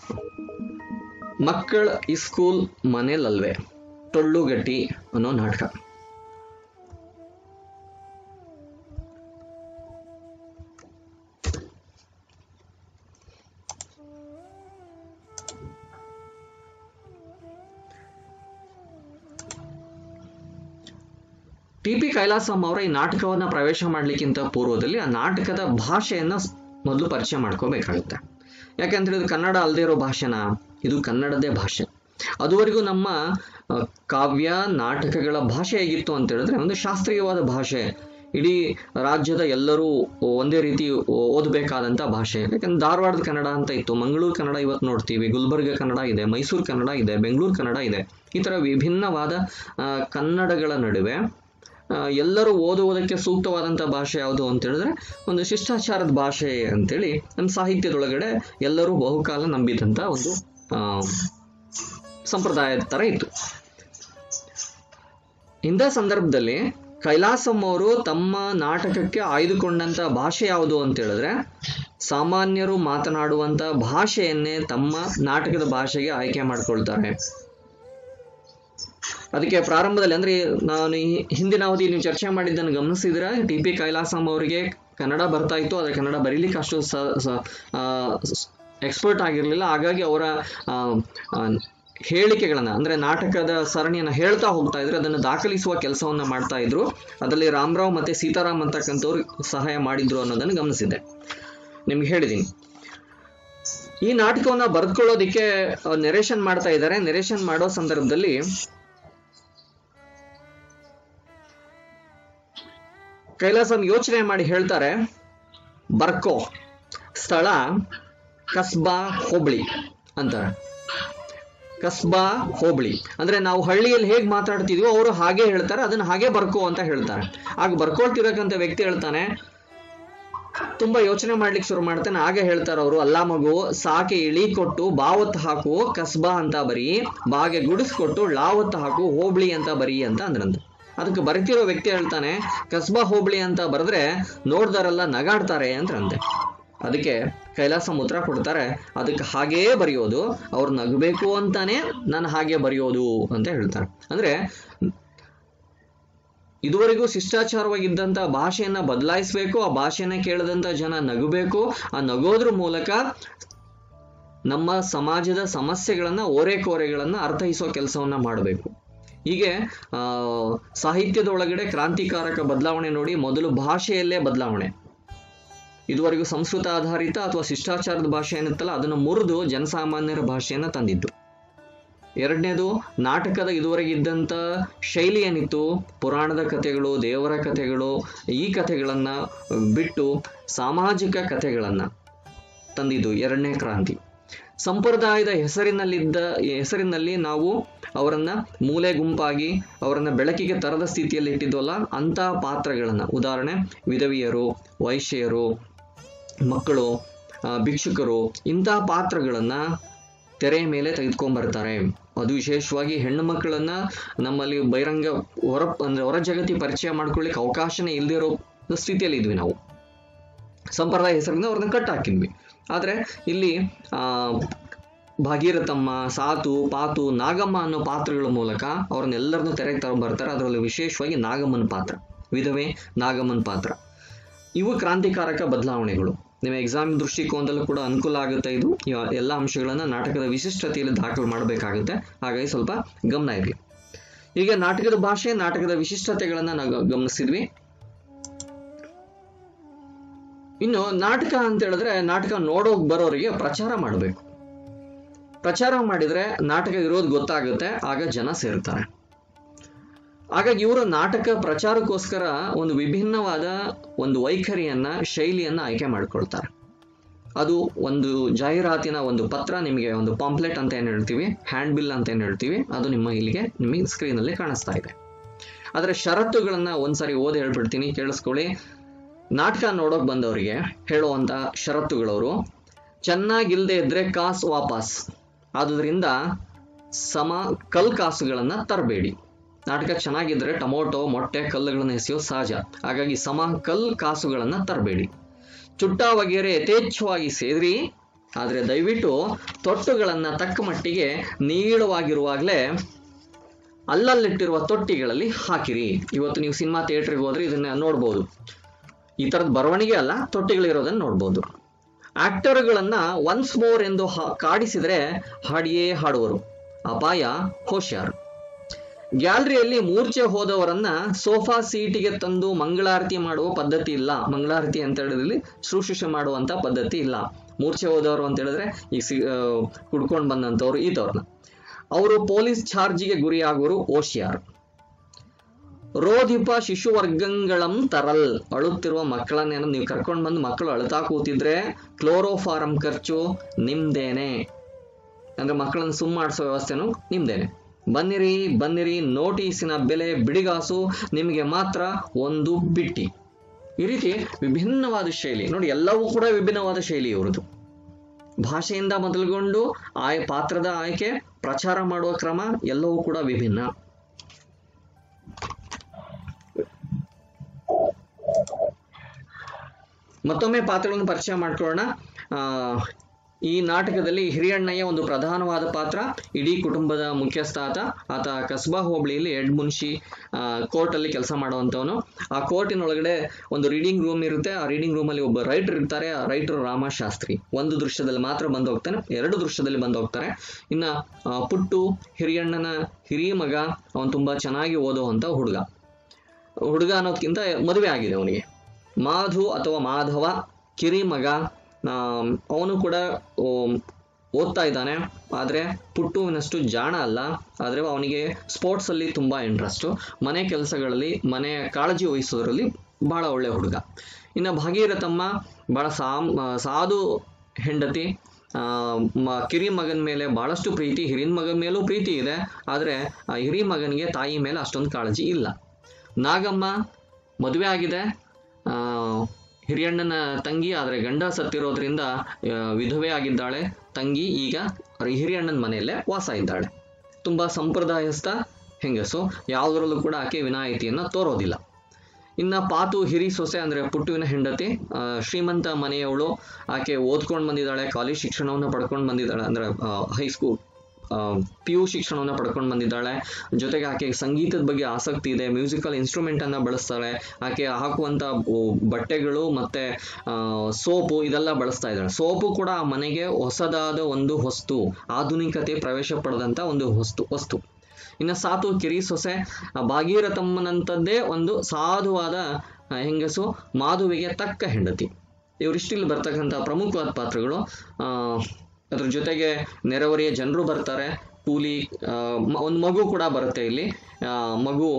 ಮಕ್ಕಳ ಇಸ್ಕೂಲ್ ಮನೇಲಲ್ವೇ ಟೊಳ್ಳುಗಟ್ಟಿ ಅನ್ನೋ ನಾಟಕ ಟಿ ಪಿ ಕೈಲಾಸಂ ಅವರ ಈ ನಾಟಕವನ್ನ ಪ್ರವೇಶ ಮಾಡ್ಲಿಕ್ಕಿಂತ ಪೂರ್ವದಲ್ಲಿ ಆ ನಾಟಕದ ಭಾಷೆಯನ್ನ ಸ್- ಮೊದಲು ಪರಿಚಯ ಮಾಡ್ಕೋಬೇಕಾಗುತ್ತೆ ಯಾಕಂದ್ರೆ ಇದು ಕನ್ನಡ ಅಲ್ಲದೆ ಇರೋ ಭಾಷೆನ ಇದು ಕನ್ನಡದೇ ಭಾಷೆ ಅದುವರೆಗೂ ನಮ್ಮ ಆ, ಕಾವ್ಯ ನಾಟಕಗಳ ಭಾಷೆ ಹೇಗಿತ್ತು ಅಂತ ಹೇಳಿದ್ರೆ ಒಂದು ಶಾಸ್ತ್ರೀಯವಾದ ಭಾಷೆ ಇಡೀ ರಾಜ್ಯದ ಎಲ್ಲರೂ ಒಂದೇ ರೀತಿ ಓದಬೇಕಾದಂಥ ಭಾಷೆ ಯಾಕಂದ್ರೆ ಧಾರವಾಡದ ಕನ್ನಡ ಅಂತ ಇತ್ತು ಮಂಗಳೂರು ಕನ್ನಡ ಇವತ್ತು ನೋಡ್ತೀವಿ ಗುಲ್ಬರ್ಗ ಕನ್ನಡ ಇದೆ ಮೈಸೂರು ಕನ್ನಡ ಇದೆ ಬೆಂಗಳೂರು ಕನ್ನಡ ಇದೆ ಈ ಥರ ವಿಭಿನ್ನವಾದ ಆ, ಕನ್ನಡಗಳ ನಡುವೆ ಆ, ಎಲ್ಲರೂ ಓದುವುದಕ್ಕೆ ಸೂಕ್ತವಾದಂಥ ಭಾಷೆ ಯಾವುದು ಅಂತ ಹೇಳಿದ್ರೆ ಒಂದು ಶಿಷ್ಟಾಚಾರದ ಭಾಷೆ ಅಂತೇಳಿ ನಮ್ಮ ಸಾಹಿತ್ಯದೊಳಗಡೆ ಎಲ್ಲರೂ ಬಹುಕಾಲ ನಂಬಿದಂಥ ಒಂದು ಆ, ಸಂಪ್ರದಾಯದ ಥರ ಇತ್ತು ಇಂಥ ಸಂದರ್ಭದಲ್ಲಿ ಕೈಲಾಸಂ ಅವರು ತಮ್ಮ ನಾಟಕಕ್ಕೆ ಆಯ್ದುಕೊಂಡಂತ ಭಾಷೆ ಯಾವುದು ಅಂತ ಹೇಳಿದ್ರೆ ಸಾಮಾನ್ಯರು ಮಾತನಾಡುವಂತ ಭಾಷೆಯನ್ನೇ ತಮ್ಮ ನಾಟಕದ ಭಾಷೆಗೆ ಆಯ್ಕೆ ಮಾಡ್ಕೊಳ್ತಾರೆ ಅದಕ್ಕೆ ಪ್ರಾರಂಭದಲ್ಲಿ ಅಂದ್ರೆ ನಾನು ಈ ಹಿಂದಿನ ಅವಧಿ ನೀವು ಚರ್ಚೆ ಮಾಡಿದ್ದನ್ನು ಗಮನಿಸಿದ್ರೆ ಟಿ ಪಿ ಕೈಲಾಸಂ ಅವರಿಗೆ ಕನ್ನಡ ಬರ್ತಾ ಇತ್ತು ಆದರೆ ಕನ್ನಡ ಬರೀಲಿಕ್ಕೆ ಅಷ್ಟು ಎಕ್ಸ್ಪರ್ಟ್ ಆಗಿರಲಿಲ್ಲ ಹಾಗಾಗಿ ಅವರ ಆ, ಆ, ಹೇಳಿಕೆಗಳನ್ನ ಅಂದ್ರೆ ನಾಟಕದ ಸರಣಿಯನ್ನ ಹೇಳ್ತಾ ಹೋಗ್ತಾ ಇದ್ರು ಅದನ್ನು ದಾಖಲಿಸುವ ಕೆಲಸವನ್ನ ಮಾಡ್ತಾ ಇದ್ರು ಅದರಲ್ಲಿ ರಾಮರಾವ್ ಮತ್ತೆ ಸೀತಾರಾಮ್ ಅಂತಕ್ಕಂಥವ್ರು ಸಹಾಯ ಮಾಡಿದ್ರು ಅನ್ನೋದನ್ನು ಗಮನಿಸಿದ್ದೆ ನಿಮ್ಗೆ ಹೇಳಿದ್ದೀನಿ ಈ ನಾಟಕವನ್ನ ಬರೆದುಕೊಳ್ಳೋದಿಕ್ಕೆ ನೆರೇಷನ್ ಮಾಡ್ತಾ ಇದ್ದಾರೆ ನೆರೇಷನ್ ಮಾಡೋ ಸಂದರ್ಭದಲ್ಲಿ ಕೈಲಾಸಂ ಯೋಚನೆ ಮಾಡಿ ಹೇಳ್ತಾರೆ ಬರ್ಕೋ ಸ್ಥಳ ಕಸ್ಬಾ ಹೋಬಳಿ ಅಂತಾರೆ ಕಸ್ಬಾ ಹೋಬಳಿ ಅಂದ್ರೆ ನಾವು ಹಳ್ಳಿಯಲ್ಲಿ ಹೇಗೆ ಮಾತಾಡ್ತಿದ್ವೋ ಅವರು ಹಾಗೆ ಹೇಳ್ತಾರೆ ಅದನ್ನ ಹಾಗೆ ಬರ್ಕೋ ಅಂತ ಹೇಳ್ತಾರೆ ಆಗ ಬರ್ಕೊಳ್ತಿರಕ್ಕಂಥ ವ್ಯಕ್ತಿ ಹೇಳ್ತಾನೆ ತುಂಬಾ ಯೋಚನೆ ಮಾಡ್ಲಿಕ್ಕೆ ಶುರು ಮಾಡ್ತಾನೆ ಆಗ ಹೇಳ್ತಾರೆ ಅವರು ಅಲ್ಲ ಮಗು ಸಾಕೆ ಇಳಿ ಕೊಟ್ಟು ಬಾವತ್ ಹಾಕು ಕಸ್ಬಾ ಅಂತ ಬರಿ ಬಾಗೆ ಗುಡಿಸ್ಕೊಟ್ಟು ಲಾವತ್ ಹಾಕು ಹೋಬಳಿ ಅಂತ ಬರಿ ಅಂತ ಅಂದ್ರಂತ ಅದಕ್ಕೆ ಬರೀತಿರೋ ವ್ಯಕ್ತಿ ಹೇಳ್ತಾನೆ ಕಸ್ಬಾ ಹೋಬಳಿ ಅಂತ ಬರೆದ್ರೆ ನೋಡ್ದಾರೆಲ್ಲ ನಗಾಡ್ತಾರೆ ಅಂದ್ರಂತೆ ಅದಕ್ಕೆ ಕೈಲಾಸ ಉತ್ತರ ಕೊಡ್ತಾರೆ ಅದಕ್ಕೆ ಹಾಗೇ ಬರೆಯೋದು ಅವ್ರು ನಗಬೇಕು ಅಂತಾನೆ ನಾನು ಹಾಗೆ ಬರೆಯೋದು ಅಂತ ಹೇಳ್ತಾರೆ ಅಂದ್ರೆ ಇದುವರೆಗೂ ಶಿಷ್ಟಾಚಾರವಾಗಿದ್ದಂಥ ಭಾಷೆಯನ್ನ ಬದಲಾಯಿಸಬೇಕು ಆ ಭಾಷೆಯನ್ನ ಕೇಳದಂತ ಜನ ನಗಬೇಕು ಆ ನಗೋದ್ರ ಮೂಲಕ ನಮ್ಮ ಸಮಾಜದ ಸಮಸ್ಯೆಗಳನ್ನ ಓರೆಕೋರೆಗಳನ್ನ ಅರ್ಥೈಸೋ ಕೆಲಸವನ್ನ ಮಾಡಬೇಕು ಹೀಗೆ ಆ ಸಾಹಿತ್ಯದ ಒಳಗಡೆ ಕ್ರಾಂತಿಕಾರಕ ಬದಲಾವಣೆ ನೋಡಿ ಮೊದಲು ಭಾಷೆಯಲ್ಲೇ ಬದಲಾವಣೆ ಇದುವರೆಗೂ ಸಂಸ್ಕೃತ ಆಧಾರಿತ ಅಥವಾ ಶಿಷ್ಟಾಚಾರದ ಭಾಷೆ ಏನಿತ್ತಲ್ಲ ಅದನ್ನು ಮುರಿದು ಜನಸಾಮಾನ್ಯರ ಭಾಷೆಯನ್ನ ತಂದಿದ್ದು ಎರಡನೇದು ನಾಟಕದ ಇದುವರೆಗೆ ಇದ್ದಂಥ ಶೈಲಿ ಏನಿತ್ತು ಪುರಾಣದ ಕಥೆಗಳು ದೇವರ ಕಥೆಗಳು ಈ ಕಥೆಗಳನ್ನ ಬಿಟ್ಟು ಸಾಮಾಜಿಕ ಕಥೆಗಳನ್ನ ತಂದಿದ್ದು ಎರಡನೇ ಕ್ರಾಂತಿ ಸಂಪ್ರದಾಯದ ಹೆಸರಿನಲ್ಲಿದ್ದ ಹೆಸರಿನಲ್ಲಿ ನಾವು ಅವರನ್ನ ಮೂಲೆ ಗುಂಪಾಗಿ ಅವರನ್ನ ಬೆಳಕಿಗೆ ತರದ ಸ್ಥಿತಿಯಲ್ಲಿ ಇಟ್ಟಿದ್ವಲ್ಲ ಅಂತ ಪಾತ್ರಗಳನ್ನ ಉದಾಹರಣೆ ವಿಧವಿಯರು ವೈಶ್ಯರು ಮಕ್ಕಳು ಆ, ಭಿಕ್ಷುಕರು ಇಂಥ ಪಾತ್ರಗಳನ್ನ ತೆರೆಯ ಮೇಲೆ ತೆಗೆದುಕೊಂಡ್ಬರ್ತಾರೆ ಅದು ವಿಶೇಷವಾಗಿ ಹೆಣ್ಣು ಮಕ್ಕಳನ್ನ ನಮ್ಮಲ್ಲಿ ಬಹಿರಂಗ ಹೊರ ಅಂದ್ರೆ ಹೊರ ಜಗತ್ತಿ ಪರಿಚಯ ಮಾಡ್ಕೊಳ್ಳಿಕ್ಕೆ ಅವಕಾಶನೇ ಇಲ್ಲದೆ ಇರೋ ಸ್ಥಿತಿಯಲ್ಲಿ ಇದ್ವಿ ನಾವು ಸಂಪ್ರದಾಯ ಹೆಸರಿಂದ ಅವ್ರನ್ನ ಕಟ್ ಹಾಕಿದ್ವಿ ಆದ್ರೆ ಇಲ್ಲಿ ಆ ಭಾಗೀರಥಮ್ಮ ಸಾತು ಪಾತು ನಾಗಮ್ಮ ಅನ್ನೋ ಪಾತ್ರಗಳ ಮೂಲಕ ಅವ್ರನ್ನೆಲ್ಲರನ್ನೂ ತೆರೆಗೆ ತಗೊಂಡ್ಬರ್ತಾರೆ ಅದರಲ್ಲಿ ವಿಶೇಷವಾಗಿ ನಾಗಮ್ಮನ ಪಾತ್ರ ವಿಧವೆ ನಾಗಮ್ಮನ ಪಾತ್ರ ಇವು ಕ್ರಾಂತಿಕಾರಕ ಬದಲಾವಣೆಗಳು ನಿಮ್ಮ ಎಕ್ಸಾಮ್ ದೃಷ್ಟಿಕೋನದಲ್ಲೂ ಕೂಡ ಅನುಕೂಲ ಆಗುತ್ತೆ ಇದು ಇವ- ಎಲ್ಲ ಅಂಶಗಳನ್ನ ನಾಟಕದ ವಿಶಿಷ್ಟತೆಯಲ್ಲಿ ದಾಖಲು ಮಾಡಬೇಕಾಗುತ್ತೆ ಹಾಗಾಗಿ ಸ್ವಲ್ಪ ಗಮನ ಇರಲಿ ಈಗ ನಾಟಕದ ಭಾಷೆ ನಾಟಕದ ವಿಶಿಷ್ಟತೆಗಳನ್ನ ನಾವು ಗಮನಿಸಿದ್ವಿ ಇನ್ನು ನಾಟಕ ಅಂತ ಹೇಳಿದ್ರೆ ನಾಟಕ ನೋಡೋಕ್ ಬರೋರಿಗೆ ಪ್ರಚಾರ ಮಾಡಬೇಕು ಪ್ರಚಾರ ಮಾಡಿದ್ರೆ ನಾಟಕ ಇರೋದು ಗೊತ್ತಾಗುತ್ತೆ ಆಗ ಜನ ಸೇರ್ತಾರೆ ಹಾಗಾಗಿ ಇವರು ನಾಟಕ ಪ್ರಚಾರಕ್ಕೋಸ್ಕರ ಒಂದು ವಿಭಿನ್ನವಾದ ಒಂದು ವೈಖರಿಯನ್ನ ಶೈಲಿಯನ್ನ ಆಯ್ಕೆ ಮಾಡ್ಕೊಳ್ತಾರೆ ಅದು ಒಂದು ಜಾಹೀರಾತಿನ ಒಂದು ಪತ್ರ ನಿಮಗೆ ಒಂದು ಪಾಂಪ್ಲೆಟ್ ಅಂತ ಏನು ಹೇಳ್ತೀವಿ ಹ್ಯಾಂಡ್ ಬಿಲ್ ಅಂತ ಏನು ಹೇಳ್ತೀವಿ ಅದು ನಿಮ್ಮ ಇಲ್ಲಿಗೆ ನಿಮಗೆ ಸ್ಕ್ರೀನಲ್ಲಿ ಕಾಣಿಸ್ತಾ ಇದೆ ಅದರ ಷರತ್ತುಗಳನ್ನ ಒಂದ್ಸರಿ ಓದಿ ಹೇಳ್ಬಿಡ್ತೀನಿ ಕೇಳಿಸ್ಕೊಳ್ಳಿ ನಾಟಕ ನೋಡೋಕ್ ಬಂದವರಿಗೆ ಹೇಳುವಂತ ಷರತ್ತುಗಳವರು ಚೆನ್ನಾಗಿಲ್ದೇ ಇದ್ರೆ ಕಾಸು ವಾಪಸ್ ಆದುದರಿಂದ ಸಮ ಕಲ್ ಕಾಸುಗಳನ್ನ ತರಬೇಡಿ ನಾಟಕ ಚೆನ್ನಾಗಿದ್ರೆ ಟೊಮೊಟೊ ಮೊಟ್ಟೆ ಕಲ್ಲುಗಳನ್ನ ಎಸೆಯೋದು ಸಹಜ ಹಾಗಾಗಿ ಸಮ ಕಲ್ ಕಾಸುಗಳನ್ನ ತರಬೇಡಿ ಚುಟ್ಟ ವಗೇರೆ ಯಥೇಚ್ಛವಾಗಿ ಸೇರಿ ಆದ್ರೆ ದಯವಿಟ್ಟು ತೊಟ್ಟುಗಳನ್ನ ತಕ್ಕ ಮಟ್ಟಿಗೆ ನೀಳವಾಗಿರುವಾಗಲೇ ಅಲ್ಲಲ್ಲಿಟ್ಟಿರುವ ತೊಟ್ಟಿಗಳಲ್ಲಿ ಹಾಕಿರಿ ಇವತ್ತು ನೀವು ಸಿನಿಮಾ ಥಿಯೇಟ್ರಿಗೆ ಹೋದ್ರೆ ಇದನ್ನ ನೋಡ್ಬೋದು ಈ ತರದ ಬರವಣಿಗೆ ಅಲ್ಲ ತೊಟ್ಟಿಗಳಿರೋದನ್ನ ನೋಡ್ಬೋದು ಆಕ್ಟರ್ಗಳನ್ನ ಒನ್ಸ್ ಮೋರ್ ಎಂದು ಹಾ- ಕಾಡಿಸಿದ್ರೆ ಹಾಡಿಯೇ ಹಾಡುವರು ಅಪಾಯ ಹೋಶ್ಯಾರ್ ಗ್ಯಾಲರಿಯಲ್ಲಿ ಮೂರ್ಛೆ ಹೋದವರನ್ನ ಸೋಫಾ ಸೀಟಿಗೆ ತಂದು ಮಂಗಳಾರತಿ ಮಾಡುವ ಪದ್ಧತಿ ಇಲ್ಲ ಮಂಗಳಾರತಿ ಅಂತ ಹೇಳಿದ್ರೆ ಶುಶ್ರೂಷೆ ಮಾಡುವಂತ ಪದ್ಧತಿ ಇಲ್ಲ ಮೂರ್ಛೆ ಹೋದವರು ಅಂತ ಹೇಳಿದ್ರೆ ಈಗ ಸಿ ಕುಡ್ಕೊಂಡು ಬಂದಂತವ್ರು ಈತವ್ರನ್ನ ಅವರು ಪೊಲೀಸ್ ಚಾರ್ಜಿಗೆ ಗುರಿಯಾಗುವರು ಓಶಿಯಾರ್ ರೋಧಿಪ ಶಿಶುವರ್ಗಂಗಳಂ ತರಲ್ ಅಳುತ್ತಿರುವ ಮಕ್ಕಳನ್ನೇನೋ ನೀವು ಕರ್ಕೊಂಡು ಬಂದು ಮಕ್ಕಳು ಅಳ್ತಾ ಕೂತಿದ್ರೆ ಕ್ಲೋರೋಫಾರಂ ಖರ್ಚು ನಿಮ್ದೇನೆ ಅಂದ್ರೆ ಮಕ್ಕಳನ್ನು ಸುಮ್ಮ ಮಾಡಿಸೋ ವ್ಯವಸ್ಥೆನೂ ನಿಮ್ದೇನೆ ಬನ್ನಿರಿ ಬನ್ನಿರಿ ನೋಟಿಸಿನ ಬೆಲೆ ಬಿಡಿಗಾಸು ನಿಮಗೆ ಮಾತ್ರ ಒಂದು ಬಿಟ್ಟಿ ಈ ರೀತಿ ವಿಭಿನ್ನವಾದ ಶೈಲಿ ನೋಡಿ ಎಲ್ಲವೂ ಕೂಡ ವಿಭಿನ್ನವಾದ ಶೈಲಿ ಇವ್ರದ್ದು ಭಾಷೆಯಿಂದ ಮೊದಲುಗೊಂಡು ಆಯ್ ಪಾತ್ರದ ಆಯ್ಕೆ ಪ್ರಚಾರ ಮಾಡುವ ಕ್ರಮ ಎಲ್ಲವೂ ಕೂಡ ವಿಭಿನ್ನ ಮತ್ತೊಮ್ಮೆ ಪಾತ್ರಗಳನ್ನು ಪರಿಚಯ ಮಾಡ್ಕೊಳ್ಳೋಣ ಆ, ಈ ನಾಟಕದಲ್ಲಿ ಹಿರಿಯಣ್ಣಯ್ಯ ಒಂದು ಪ್ರಧಾನವಾದ ಪಾತ್ರ ಇಡೀ ಕುಟುಂಬದ ಮುಖ್ಯಸ್ಥ ಆತ ಆತ ಕಸ್ಬಾ ಹೋಬಳಿಯಲ್ಲಿ ಹೆಡ್ ಮುನ್ಷಿ ಕೋರ್ಟ್ ಅಲ್ಲಿ ಕೆಲಸ ಮಾಡುವಂತವನು ಆ ಕೋರ್ಟಿನ ಒಳಗಡೆ ಒಂದು ರೀಡಿಂಗ್ ರೂಮ್ ಇರುತ್ತೆ ಆ ರೀಡಿಂಗ್ ರೂಮ್ ಅಲ್ಲಿ ಒಬ್ಬ ರೈಟರ್ ಇರ್ತಾರೆ ಆ ರೈಟರ್ ರಾಮಶಾಸ್ತ್ರಿ ಒಂದು ದೃಶ್ಯದಲ್ಲಿ ಮಾತ್ರ ಬಂದು ಹೋಗ್ತಾನೆ ಎರಡು ದೃಶ್ಯದಲ್ಲಿ ಬಂದು ಹೋಗ್ತಾರೆ ಇನ್ನ ಆ, ಪುಟ್ಟು ಹಿರಿಯಣ್ಣನ ಹಿರಿಯ ಮಗ ಅವನು ತುಂಬಾ ಚೆನ್ನಾಗಿ ಓದುವಂತ ಹುಡುಗ ಹುಡುಗ ಅನ್ನೋದಕ್ಕಿಂತ ಮದುವೆ ಆಗಿದೆ ಅವನಿಗೆ ಮಾಧು ಅಥವಾ ಮಾಧವ ಕಿರಿ ಮಗ ಅವನು ಕೂಡ ಓ- ಓದ್ತಾ ಇದ್ದಾನೆ ಆದರೆ ಪುಟ್ಟುವಿನಷ್ಟು ಜಾಣ ಅಲ್ಲ ಆದರೆ ಅವನಿಗೆ ಸ್ಪೋರ್ಟ್ಸ್ ಅಲ್ಲಿ ತುಂಬಾ ಇಂಟ್ರೆಸ್ಟ್ ಮನೆ ಕೆಲಸಗಳಲ್ಲಿ ಮನೆ ಕಾಳಜಿ ವಹಿಸೋದ್ರಲ್ಲಿ ಬಹಳ ಒಳ್ಳೆ ಹುಡುಗ ಇನ್ನು ಭಾಗೀರಥಮ್ಮ ಬಹಳ ಸಾಮ್ ಸಾಧು ಹೆಂಡತಿ ಆ, ಮ- ಕಿರಿ ಮಗನ ಮೇಲೆ ಬಹಳಷ್ಟು ಪ್ರೀತಿ ಹಿರಿಯ ಮಗನ ಮೇಲೂ ಪ್ರೀತಿ ಇದೆ ಆದರೆ ಆ ಹಿರಿಯ ಮಗನಿಗೆ ತಾಯಿ ಮೇಲೆ ಅಷ್ಟೊಂದು ಕಾಳಜಿ ಇಲ್ಲ ನಾಗಮ್ಮ ಮದುವೆ ಆಗಿದೆ ಆ, ಹಿರಿಯಣ್ಣನ ತಂಗಿ ಆದರೆ ಗಂಡ ಸತ್ತಿರೋದ್ರಿಂದ ಆ, ವಿಧವೆ ಆಗಿದ್ದಾಳೆ ತಂಗಿ ಈಗ ಹಿರಿಯಣ್ಣನ ಮನೆಯಲ್ಲೇ ವಾಸ ಇದ್ದಾಳೆ ತುಂಬಾ ಸಂಪ್ರದಾಯಸ್ಥ ಹೆಂಗಸು ಯಾವುದರಲ್ಲೂ ಕೂಡ ಆಕೆ ವಿನಾಯಿತಿಯನ್ನ ತೋರೋದಿಲ್ಲ ಇನ್ನ ಪಾತು ಹಿರಿ ಸೊಸೆ ಅಂದ್ರೆ ಪುಟ್ಟುವಿನ ಹೆಂಡತಿ ಆ, ಶ್ರೀಮಂತ ಮನೆಯವಳು ಆಕೆ ಓದ್ಕೊಂಡು ಬಂದಿದ್ದಾಳೆ ಕಾಲೇಜ್ ಶಿಕ್ಷಣವನ್ನು ಪಡ್ಕೊಂಡು ಬಂದಿದ್ದಾಳೆ ಅಂದ್ರೆ ಹೈಸ್ಕೂಲ್ ಪಿ ಯು ಶಿಕ್ಷಣವನ್ನು ಪಡ್ಕೊಂಡು ಬಂದಿದ್ದಾಳೆ ಜೊತೆಗೆ ಆಕೆ ಸಂಗೀತದ ಬಗ್ಗೆ ಆಸಕ್ತಿ ಇದೆ ಮ್ಯೂಸಿಕಲ್ ಇನ್ಸ್ಟ್ರೂಮೆಂಟ್ ಅನ್ನ ಬಳಸ್ತಾಳೆ ಆಕೆ ಹಾಕುವಂತ ಬ- ಬಟ್ಟೆಗಳು ಮತ್ತೆ ಸೋಪು ಇದೆಲ್ಲ ಬಳಸ್ತಾ ಇದ್ದಾಳೆ ಸೋಪು ಕೂಡ ಆ ಮನೆಗೆ ಹೊಸದಾದ ಒಂದು ವಸ್ತು ಆಧುನಿಕತೆ ಪ್ರವೇಶ ಪಡೆದಂತ ಒಂದು ವಸ್ತು ವಸ್ತು ಇನ್ನು ಸಾತು ಕಿರಿ ಸೊಸೆ ಆ ಭಾಗೀರಥಮ್ಮನಂಥದ್ದೇ ಒಂದು ಸಾಧುವಾದ ಆ, ಹೆಂಗಸು ಮಾಧುವಿಗೆ ತಕ್ಕ ಹೆಂಡತಿ ಇವರಿಷ್ಟಿಲ್ಲಿ ಬರ್ತಕ್ಕಂಥ ಪ್ರಮುಖವಾದ ಪಾತ್ರಗಳು ಆ, ಅದ್ರ ಜೊತೆಗೆ ನೆರೆಹೊರೆಯ ಜನರು ಬರ್ತಾರೆ ಕೂಲಿ ಆ, ಮ- ಒಂದು ಮಗು ಕೂಡ ಬರುತ್ತೆ ಇಲ್ಲಿ ಆ, ಮಗು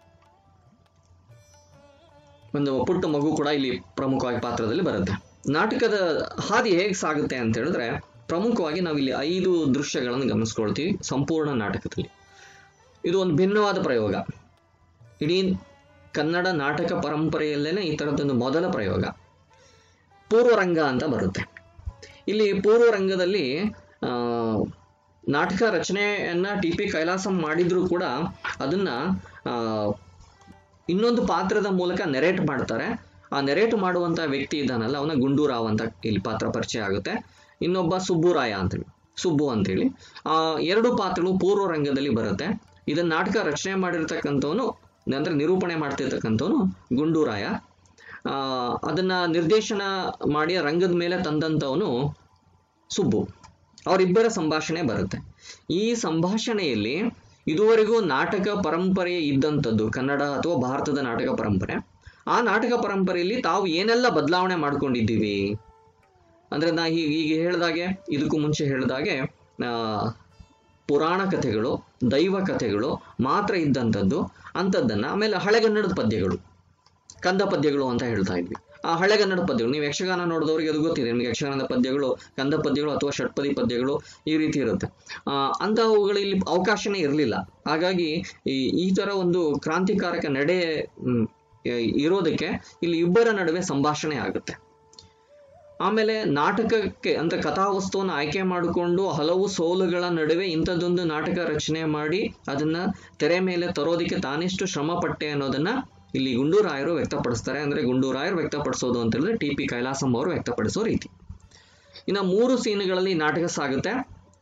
ಒಂದು ಪುಟ್ಟ ಮಗು ಕೂಡ ಇಲ್ಲಿ ಪ್ರಮುಖವಾಗಿ ಪಾತ್ರದಲ್ಲಿ ಬರುತ್ತೆ ನಾಟಕದ ಹಾದಿ ಹೇಗೆ ಸಾಗುತ್ತೆ ಅಂತ ಹೇಳಿದ್ರೆ ಪ್ರಮುಖವಾಗಿ ನಾವು ಇಲ್ಲಿ ಐದು ದೃಶ್ಯಗಳನ್ನು ಗಮನಿಸ್ಕೊಳ್ತೀವಿ ಸಂಪೂರ್ಣ ನಾಟಕದಲ್ಲಿ ಇದು ಒಂದು ಭಿನ್ನವಾದ ಪ್ರಯೋಗ ಇಡೀ ಕನ್ನಡ ನಾಟಕ ಪರಂಪರೆಯಲ್ಲೇನೆ ಈ ಥರದ್ದೊಂದು ಮೊದಲ ಪ್ರಯೋಗ ಪೂರ್ವರಂಗ ಅಂತ ಬರುತ್ತೆ ಇಲ್ಲಿ ಪೂರ್ವರಂಗದಲ್ಲಿ ಆ, ನಾಟಕ ರಚನೆಯನ್ನ ಟಿ ಪಿ ಕೈಲಾಸಂ ಮಾಡಿದ್ರು ಕೂಡ ಅದನ್ನ ಆ, ಇನ್ನೊಂದು ಪಾತ್ರದ ಮೂಲಕ ನೆರೇಟ್ ಮಾಡ್ತಾರೆ ಆ ನೆರೇಟ್ ಮಾಡುವಂತ ವ್ಯಕ್ತಿ ಇದ್ದಾನಲ್ಲ ಅವನ ಗುಂಡೂರಾವ್ ಅಂತ ಇಲ್ಲಿ ಪಾತ್ರ ಪರಿಚಯ ಆಗುತ್ತೆ ಇನ್ನೊಬ್ಬ ಸುಬ್ಬುರಾಯ ಅಂತೇಳಿ ಸುಬ್ಬು ಅಂತೇಳಿ ಆ ಎರಡು ಪಾತ್ರಗಳು ಪೂರ್ವ ರಂಗದಲ್ಲಿ ಬರುತ್ತೆ ಇದನ್ನ ನಾಟಕ ರಚನೆ ಮಾಡಿರ್ತಕ್ಕಂಥವನು ಅಂದ್ರೆ ನಿರೂಪಣೆ ಮಾಡ್ತಿರ್ತಕ್ಕಂಥವನು ಗುಂಡೂರಾಯ ಆ ಅದನ್ನ ನಿರ್ದೇಶನ ಮಾಡಿ ರಂಗದ ಮೇಲೆ ತಂದಂಥವನು ಸುಬ್ಬು ಅವರಿಬ್ಬರ ಸಂಭಾಷಣೆ ಬರುತ್ತೆ ಈ ಸಂಭಾಷಣೆಯಲ್ಲಿ ಇದುವರೆಗೂ ನಾಟಕ ಪರಂಪರೆ ಇದ್ದಂಥದ್ದು ಕನ್ನಡ ಅಥವಾ ಭಾರತದ ನಾಟಕ ಪರಂಪರೆ ಆ ನಾಟಕ ಪರಂಪರೆಯಲ್ಲಿ ತಾವು ಏನೆಲ್ಲ ಬದಲಾವಣೆ ಮಾಡ್ಕೊಂಡಿದ್ದೀವಿ ಅಂದ್ರೆ ನಾ ಈಗ ಈಗ ಹೇಳಿದಾಗೆ ಇದಕ್ಕೂ ಮುಂಚೆ ಹೇಳಿದಾಗೆ ಆ, ಪುರಾಣ ಕಥೆಗಳು ದೈವ ಕಥೆಗಳು ಮಾತ್ರ ಇದ್ದಂಥದ್ದು ಅಂಥದ್ದನ್ನ ಆಮೇಲೆ ಹಳೆಗನ್ನಡದ ಪದ್ಯಗಳು ಕಂದ ಪದ್ಯಗಳು ಅಂತ ಹೇಳ್ತಾ ಇದ್ವಿ ಆ ಹಳೆಗನ್ನಡ ಪದ್ಯಗಳು ನೀವು ಯಕ್ಷಗಾನ ನೋಡಿದವರಿಗೆ ಅದು ಗೊತ್ತಿದೆ ನಿಮಗೆ ಯಕ್ಷಗಾನದ ಪದ್ಯಗಳು ಕಂದ ಪದ್ಯಗಳು ಅಥವಾ ಷಟ್ಪದಿ ಪದ್ಯಗಳು ಈ ರೀತಿ ಇರುತ್ತೆ ಆ ಅಂತಹವುಗಳು ಇಲ್ಲಿ ಅವಕಾಶನೇ ಇರಲಿಲ್ಲ ಹಾಗಾಗಿ ಈ ಈ ತರ ಒಂದು ಕ್ರಾಂತಿಕಾರಕ ನಡೆ ಮ್, ಇರೋದಕ್ಕೆ ಇಲ್ಲಿ ಇಬ್ಬರ ನಡುವೆ ಸಂಭಾಷಣೆ ಆಗುತ್ತೆ ಆಮೇಲೆ ನಾಟಕಕ್ಕೆ ಅಂದ್ರೆ ಕಥಾವಸ್ತುವನ್ನು ಆಯ್ಕೆ ಮಾಡಿಕೊಂಡು ಹಲವು ಸೋಲುಗಳ ನಡುವೆ ಇಂಥದ್ದೊಂದು ನಾಟಕ ರಚನೆ ಮಾಡಿ ಅದನ್ನ ತೆರೆ ಮೇಲೆ ತರೋದಕ್ಕೆ ತಾನೆಷ್ಟು ಶ್ರಮ ಪಟ್ಟೆ ಅನ್ನೋದನ್ನ ಇಲ್ಲಿ ಗುಂಡೂರಾಯರು ವ್ಯಕ್ತಪಡಿಸ್ತಾರೆ ಅಂದ್ರೆ ಗುಂಡೂರಾಯರು ವ್ಯಕ್ತಪಡಿಸೋದು ಅಂತ ಹೇಳಿದ್ರೆ ಟಿ ಪಿ ಕೈಲಾಸಂ ಅವರು ವ್ಯಕ್ತಪಡಿಸೋ ರೀತಿ ಇನ್ನು ಮೂರು ಸೀನುಗಳಲ್ಲಿ ನಾಟಕ ಸಾಗುತ್ತೆ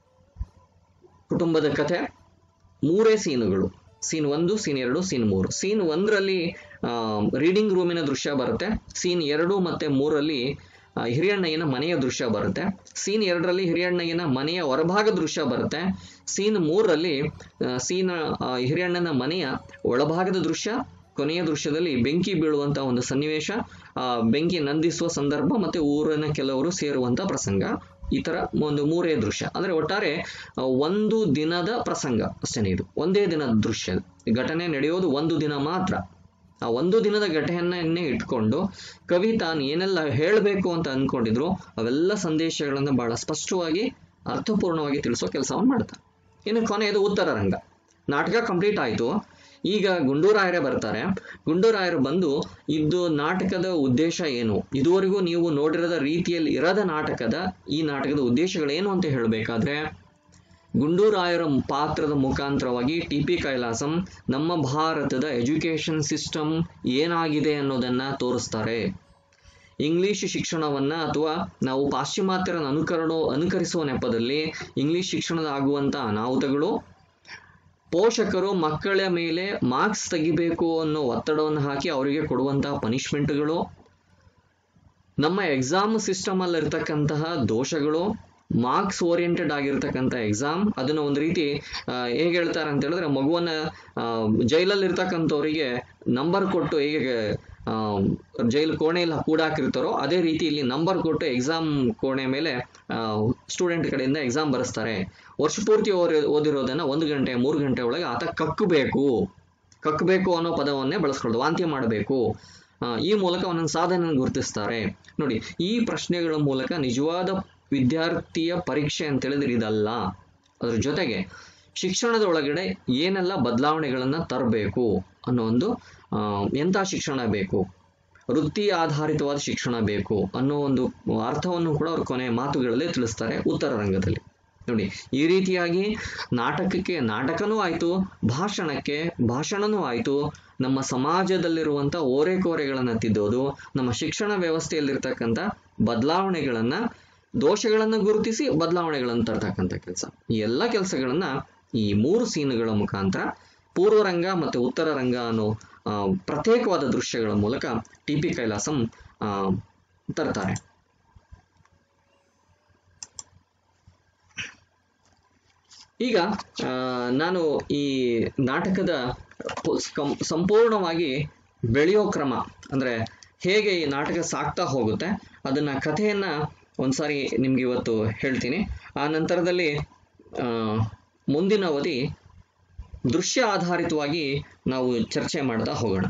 ಕುಟುಂಬದ ಕಥೆ ಮೂರೇ ಸೀನುಗಳು ಸೀನ್ ಒಂದು ಸೀನ್ ಎರಡು ಸೀನ್ ಮೂರು ಸೀನ್ ಒಂದರಲ್ಲಿ ರೀಡಿಂಗ್ ರೂಮಿನ ದೃಶ್ಯ ಬರುತ್ತೆ ಸೀನ್ ಎರಡು ಮತ್ತೆ ಮೂರಲ್ಲಿ ಆ, ಹಿರಿಯಣ್ಣಯ್ಯನ ಮನೆಯ ದೃಶ್ಯ ಬರುತ್ತೆ ಸೀನ್ ಎರಡರಲ್ಲಿ ಹಿರಿಯಣ್ಣಯ್ಯನ ಮನೆಯ ಹೊರಭಾಗ ದೃಶ್ಯ ಬರುತ್ತೆ ಸೀನ್ ಮೂರರಲ್ಲಿ ಆ, ಸೀನ್ ಆ, ಹಿರಿಯಣ್ಣನ ಮನೆಯ ಒಳಭಾಗದ ದೃಶ್ಯ ಕೊನೆಯ ದೃಶ್ಯದಲ್ಲಿ ಬೆಂಕಿ ಬೀಳುವಂತ ಒಂದು ಸನ್ನಿವೇಶ ಆ ಬೆಂಕಿ ನಂದಿಸುವ ಸಂದರ್ಭ ಮತ್ತೆ ಊರಿನ ಕೆಲವರು ಸೇರುವಂತ ಪ್ರಸಂಗ ಈ ತರ ಒಂದು ಮೂರೇ ದೃಶ್ಯ ಅಂದ್ರೆ ಒಟ್ಟಾರೆ ಆ, ಒಂದು ದಿನದ ಪ್ರಸಂಗ ಅಷ್ಟೇನೆ ಇದು ಒಂದೇ ದಿನದ ದೃಶ್ಯ ಈ ಘಟನೆ ನಡೆಯೋದು ಒಂದು ದಿನ ಮಾತ್ರ ಆ ಒಂದು ದಿನದ ಘಟನೆಯನ್ನೇ ಇಟ್ಕೊಂಡು ಕವಿ ತಾನು ಏನೆಲ್ಲ ಹೇಳಬೇಕು ಅಂತ ಅನ್ಕೊಂಡಿದ್ರು ಅವೆಲ್ಲ ಸಂದೇಶಗಳನ್ನ ಬಹಳ ಸ್ಪಷ್ಟವಾಗಿ ಅರ್ಥಪೂರ್ಣವಾಗಿ ತಿಳಿಸೋ ಕೆಲಸವನ್ನು ಮಾಡ್ತಾರೆ ಇನ್ನು ಕೊನೆಯದು ಉತ್ತರ ರಂಗ ನಾಟಕ ಕಂಪ್ಲೀಟ್ ಆಯ್ತು ಈಗ ಗುಂಡೂರಾಯರೇ ಬರ್ತಾರೆ ಗುಂಡೂರಾಯರು ಬಂದು ಇದು ನಾಟಕದ ಉದ್ದೇಶ ಏನು ಇದುವರೆಗೂ ನೀವು ನೋಡಿರದ ರೀತಿಯಲ್ಲಿ ಇರದ ನಾಟಕದ ಈ ನಾಟಕದ ಉದ್ದೇಶಗಳೇನು ಅಂತ ಹೇಳಬೇಕಾದ್ರೆ ಗುಂಡೂರಾಯರ ಪಾತ್ರದ ಮುಖಾಂತರವಾಗಿ ಟಿ ಪಿ ಕೈಲಾಸಂ ನಮ್ಮ ಭಾರತದ ಎಜುಕೇಶನ್ ಸಿಸ್ಟಮ್ ಏನಾಗಿದೆ ಅನ್ನೋದನ್ನ ತೋರಿಸ್ತಾರೆ ಇಂಗ್ಲಿಷ್ ಶಿಕ್ಷಣವನ್ನ ಅಥವಾ ನಾವು ಪಾಶ್ಚಿಮಾತ್ಯರನ್ನು ಅನುಕರಣ ಅನುಕರಿಸುವ ನೆಪದಲ್ಲಿ ಇಂಗ್ಲಿಷ್ ಶಿಕ್ಷಣದ ಆಗುವಂತ ಅನಾಹುತಗಳು ಪೋಷಕರು ಮಕ್ಕಳ ಮೇಲೆ ಮಾರ್ಕ್ಸ್ ತೆಗಿಬೇಕು ಅನ್ನೋ ಒತ್ತಡವನ್ನು ಹಾಕಿ ಅವರಿಗೆ ಕೊಡುವಂತಹ ಪನಿಷ್ಮೆಂಟ್ಗಳು ನಮ್ಮ ಎಕ್ಸಾಮ್ ಸಿಸ್ಟಮ್ ಅಲ್ಲಿ ಇರ್ತಕ್ಕಂತಹ ದೋಷಗಳು ಮಾರ್ಕ್ಸ್ ಓರಿಯೆಂಟೆಡ್ ಆಗಿರ್ತಕ್ಕಂಥ ಎಕ್ಸಾಮ್ ಅದನ್ನ ಒಂದು ರೀತಿ ಆ, ಹೇಗೆ ಹೇಳ್ತಾರೆ ಅಂತ ಹೇಳಿದ್ರೆ ಮಗುವನ್ನ ಆ, ಜೈಲಲ್ಲಿ ಇರ್ತಕ್ಕಂಥವರಿಗೆ ನಂಬರ್ ಕೊಟ್ಟು ಹೇಗೆ ಆ, ಜೈಲು ಕೋಣೆಯಲ್ಲಿ ಕೂಡಾಕಿರ್ತಾರೋ ಅದೇ ರೀತಿ ಇಲ್ಲಿ ನಂಬರ್ ಕೊಟ್ಟು ಎಕ್ಸಾಮ್ ಕೋಣೆ ಮೇಲೆ ಸ್ಟೂಡೆಂಟ್ ಕಡೆಯಿಂದ ಎಕ್ಸಾಮ್ ಬರೆಸ್ತಾರೆ ವರ್ಷ ಪೂರ್ತಿ ಓದಿ ಓದಿರೋದನ್ನ ಒಂದು ಗಂಟೆ ಮೂರು ಗಂಟೆ ಒಳಗೆ ಆತ ಕಕ್ಕಬೇಕು ಕಕ್ಕಬೇಕು ಅನ್ನೋ ಪದವನ್ನೇ ಬಳಸ್ಕೊಳ್ಳೋದು ವಾಂತಿ ಮಾಡಬೇಕು ಆ, ಈ ಮೂಲಕ ಒಂದೊಂದು ಸಾಧನೆ ಗುರುತಿಸ್ತಾರೆ ನೋಡಿ ಈ ಪ್ರಶ್ನೆಗಳ ಮೂಲಕ ನಿಜವಾದ ವಿದ್ಯಾರ್ಥಿಯ ಪರೀಕ್ಷೆ ಅಂತ ಹೇಳಿದ್ರೆ ಇದಲ್ಲ ಅದ್ರ ಜೊತೆಗೆ ಶಿಕ್ಷಣದ ಒಳಗಡೆ ಏನೆಲ್ಲ ಬದಲಾವಣೆಗಳನ್ನ ತರಬೇಕು ಅನ್ನೋ ಒಂದು ಆ, ಎಂಥ ಶಿಕ್ಷಣ ಬೇಕು ವೃತ್ತಿ ಆಧಾರಿತವಾದ ಶಿಕ್ಷಣ ಬೇಕು ಅನ್ನೋ ಒಂದು ಅರ್ಥವನ್ನು ಕೂಡ ಅವ್ರ ಕೊನೆಯ ಮಾತುಗಳಲ್ಲಿ ತಿಳಿಸ್ತಾರೆ ಉತ್ತರ ರಂಗದಲ್ಲಿ ನೋಡಿ ಈ ರೀತಿಯಾಗಿ ನಾಟಕಕ್ಕೆ ನಾಟಕನೂ ಆಯ್ತು ಭಾಷಣಕ್ಕೆ ಭಾಷಣನೂ ಆಯ್ತು ನಮ್ಮ ಸಮಾಜದಲ್ಲಿರುವಂತ ಓರೆಕೋರೆಗಳನ್ನ ತಿದ್ದೋದು ನಮ್ಮ ಶಿಕ್ಷಣ ವ್ಯವಸ್ಥೆಯಲ್ಲಿರ್ತಕ್ಕಂಥ ಬದಲಾವಣೆಗಳನ್ನ ದೋಷಗಳನ್ನ ಗುರುತಿಸಿ ಬದಲಾವಣೆಗಳನ್ನು ತರ್ತಕ್ಕಂಥ ಕೆಲಸ ಈ ಎಲ್ಲ ಕೆಲಸಗಳನ್ನ ಈ ಮೂರು ಸೀನುಗಳ ಮುಖಾಂತರ ಪೂರ್ವ ರಂಗ ಮತ್ತು ಉತ್ತರ ರಂಗ ಅನ್ನೋ ಆ, ಪ್ರತ್ಯೇಕವಾದ ದೃಶ್ಯಗಳ ಮೂಲಕ ಟಿ ಪಿ ಕೈಲಾಸಂ ಆ, ತರ್ತಾರೆ ಈಗ ಆ, ನಾನು ಈ ನಾಟಕದ ಪು- ಕಂ- ಸಂಪೂರ್ಣವಾಗಿ ಬೆಳೆಯೋ ಕ್ರಮ ಅಂದ್ರೆ ಹೇಗೆ ಈ ನಾಟಕ ಸಾಗ್ತಾ ಹೋಗುತ್ತೆ ಅದನ್ನ ಕಥೆಯನ್ನ ಒಂದ್ಸಾರಿ ನಿಮ್ಗೆ ಇವತ್ತು ಹೇಳ್ತೀನಿ ಆ ನಂತರದಲ್ಲಿ ಆ, ಮುಂದಿನ ಅವಧಿ ದೃಶ್ಯ ಆಧಾರಿತವಾಗಿ ನಾವು ಚರ್ಚೆ ಮಾಡ್ತಾ ಹೋಗೋಣ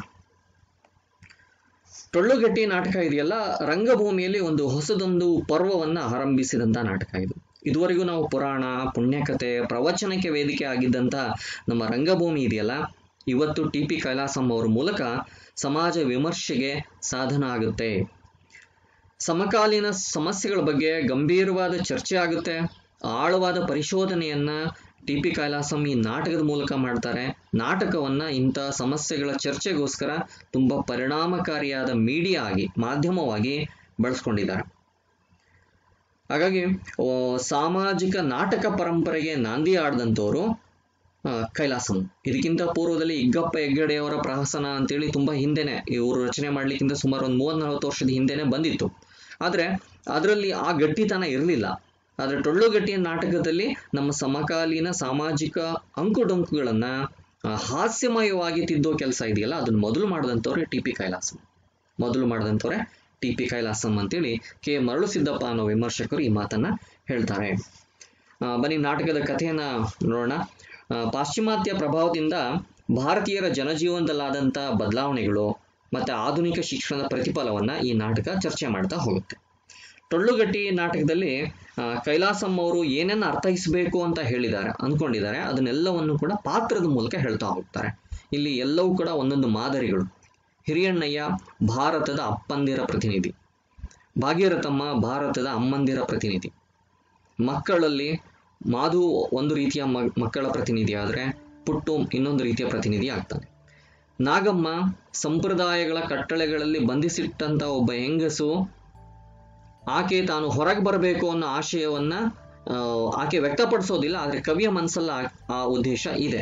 ಟೊಳ್ಳುಗಟ್ಟಿ ನಾಟಕ ಇದೆಯಲ್ಲ ರಂಗಭೂಮಿಯಲ್ಲಿ ಒಂದು ಹೊಸದೊಂದು ಪರ್ವವನ್ನ ಆರಂಭಿಸಿದಂತ ನಾಟಕ ಇದು ಇದುವರೆಗೂ ನಾವು ಪುರಾಣ ಪುಣ್ಯಕಥೆ ಪ್ರವಚನಕ್ಕೆ ವೇದಿಕೆ ಆಗಿದ್ದಂತ ನಮ್ಮ ರಂಗಭೂಮಿ ಇದೆಯಲ್ಲ ಇವತ್ತು ಟಿ ಪಿ ಕೈಲಾಸಂ ಅವರ ಮೂಲಕ ಸಮಾಜ ವಿಮರ್ಶೆಗೆ ಸಾಧನ ಆಗುತ್ತೆ ಸಮಕಾಲೀನ ಸಮಸ್ಯೆಗಳ ಬಗ್ಗೆ ಗಂಭೀರವಾದ ಚರ್ಚೆ ಆಗುತ್ತೆ ಆಳವಾದ ಪರಿಶೋಧನೆಯನ್ನ ಟಿ ಪಿ ಕೈಲಾಸಂ ಈ ನಾಟಕದ ಮೂಲಕ ಮಾಡ್ತಾರೆ ನಾಟಕವನ್ನ ಇಂಥ ಸಮಸ್ಯೆಗಳ ಚರ್ಚೆಗೋಸ್ಕರ ತುಂಬಾ ಪರಿಣಾಮಕಾರಿಯಾದ ಮೀಡಿಯಾ ಆಗಿ ಮಾಧ್ಯಮವಾಗಿ ಬಳಸ್ಕೊಂಡಿದ್ದಾರೆ ಹಾಗಾಗಿ ಆ, ಸಾಮಾಜಿಕ ನಾಟಕ ಪರಂಪರೆಗೆ ನಾಂದಿ ಆಡ್ದಂಥವ್ರು ಆ, ಕೈಲಾಸಂ ಇದಕ್ಕಿಂತ ಪೂರ್ವದಲ್ಲಿ ಇಗ್ಗಪ್ಪ ಹೆಗ್ಗಡೆಯವರ ಪ್ರಹಸನ ಅಂತೇಳಿ ತುಂಬಾ ಹಿಂದೆನೆ ಇವರು ರಚನೆ ಮಾಡ್ಲಿಕ್ಕಿಂತ ಸುಮಾರು ಒಂದು ಮೂವತ್ ನಲವತ್ತು ವರ್ಷದ ಹಿಂದೆನೆ ಬಂದಿತ್ತು ಆದ್ರೆ ಅದರಲ್ಲಿ ಆ ಗಟ್ಟಿತನ ಇರಲಿಲ್ಲ ಆದ್ರೆ ಟೊಳ್ಳುಗಟ್ಟಿಯ ನಾಟಕದಲ್ಲಿ ನಮ್ಮ ಸಮಕಾಲೀನ ಸಾಮಾಜಿಕ ಅಂಕುಡೊಂಕುಗಳನ್ನ ಆ, ಹಾಸ್ಯಮಯವಾಗಿ ತಿದ್ದೋ ಕೆಲಸ ಇದೆಯಲ್ಲ ಅದನ್ನ ಮೊದಲು ಮಾಡಿದಂಥವ್ರೆ ಟಿ ಪಿ ಕೈಲಾಸಂ ಮೊದಲು ಮಾಡಿದಂಥವ್ರೆ ಟಿ ಪಿ ಕೈಲಾಸಂ ಅಂತೇಳಿ ಕೆ ಮರಳು ಸಿದ್ದಪ್ಪ ಅನ್ನೋ ವಿಮರ್ಶಕರು ಈ ಮಾತನ್ನ ಹೇಳ್ತಾರೆ ಆ, ಬನ್ನಿ ನಾಟಕದ ಕಥೆಯನ್ನ ನೋಡೋಣ ಆ, ಪಾಶ್ಚಿಮಾತ್ಯ ಪ್ರಭಾವದಿಂದ ಭಾರತೀಯರ ಜನಜೀವನದಲ್ಲಾದಂಥ ಬದಲಾವಣೆಗಳು ಮತ್ತೆ ಆಧುನಿಕ ಶಿಕ್ಷಣದ ಪ್ರತಿಫಲವನ್ನ ಈ ನಾಟಕ ಚರ್ಚೆ ಮಾಡ್ತಾ ಹೋಗುತ್ತೆ ಟೊಳ್ಳುಗಟ್ಟಿ ನಾಟಕದಲ್ಲಿ ಆ, ಕೈಲಾಸಂ ಅವರು ಏನನ್ನ ಅರ್ಥೈಸಬೇಕು ಅಂತ ಹೇಳಿದ್ದಾರೆ ಅಂದ್ಕೊಂಡಿದ್ದಾರೆ ಅದನ್ನೆಲ್ಲವನ್ನು ಕೂಡ ಪಾತ್ರದ ಮೂಲಕ ಹೇಳ್ತಾ ಹೋಗ್ತಾರೆ ಇಲ್ಲಿ ಎಲ್ಲವೂ ಕೂಡ ಒಂದೊಂದು ಮಾದರಿಗಳು ಹಿರಿಯಣ್ಣಯ್ಯ ಭಾರತದ ಅಪ್ಪಂದಿರ ಪ್ರತಿನಿಧಿ ಭಾಗೀರಥಮ್ಮ ಭಾರತದ ಅಮ್ಮಂದಿರ ಪ್ರತಿನಿಧಿ ಮಕ್ಕಳಲ್ಲಿ ಮಾಧು ಒಂದು ರೀತಿಯ ಮ- ಮಕ್ಕಳ ಪ್ರತಿನಿಧಿ ಆದರೆ ಪುಟ್ಟು ಇನ್ನೊಂದು ರೀತಿಯ ಪ್ರತಿನಿಧಿ ಆಗ್ತಾನೆ ನಾಗಮ್ಮ ಸಂಪ್ರದಾಯಗಳ ಕಟ್ಟಳೆಗಳಲ್ಲಿ ಬಂಧಿಸಿಟ್ಟಂತ ಒಬ್ಬ ಹೆಂಗಸು ಆಕೆ ತಾನು ಹೊರಗೆ ಬರಬೇಕು ಅನ್ನೋ ಆಶಯವನ್ನ ಆ, ಆಕೆ ವ್ಯಕ್ತಪಡಿಸೋದಿಲ್ಲ ಆದ್ರೆ ಕವಿಯ ಮನಸ್ಸಲ್ಲ ಆ- ಆ ಉದ್ದೇಶ ಇದೆ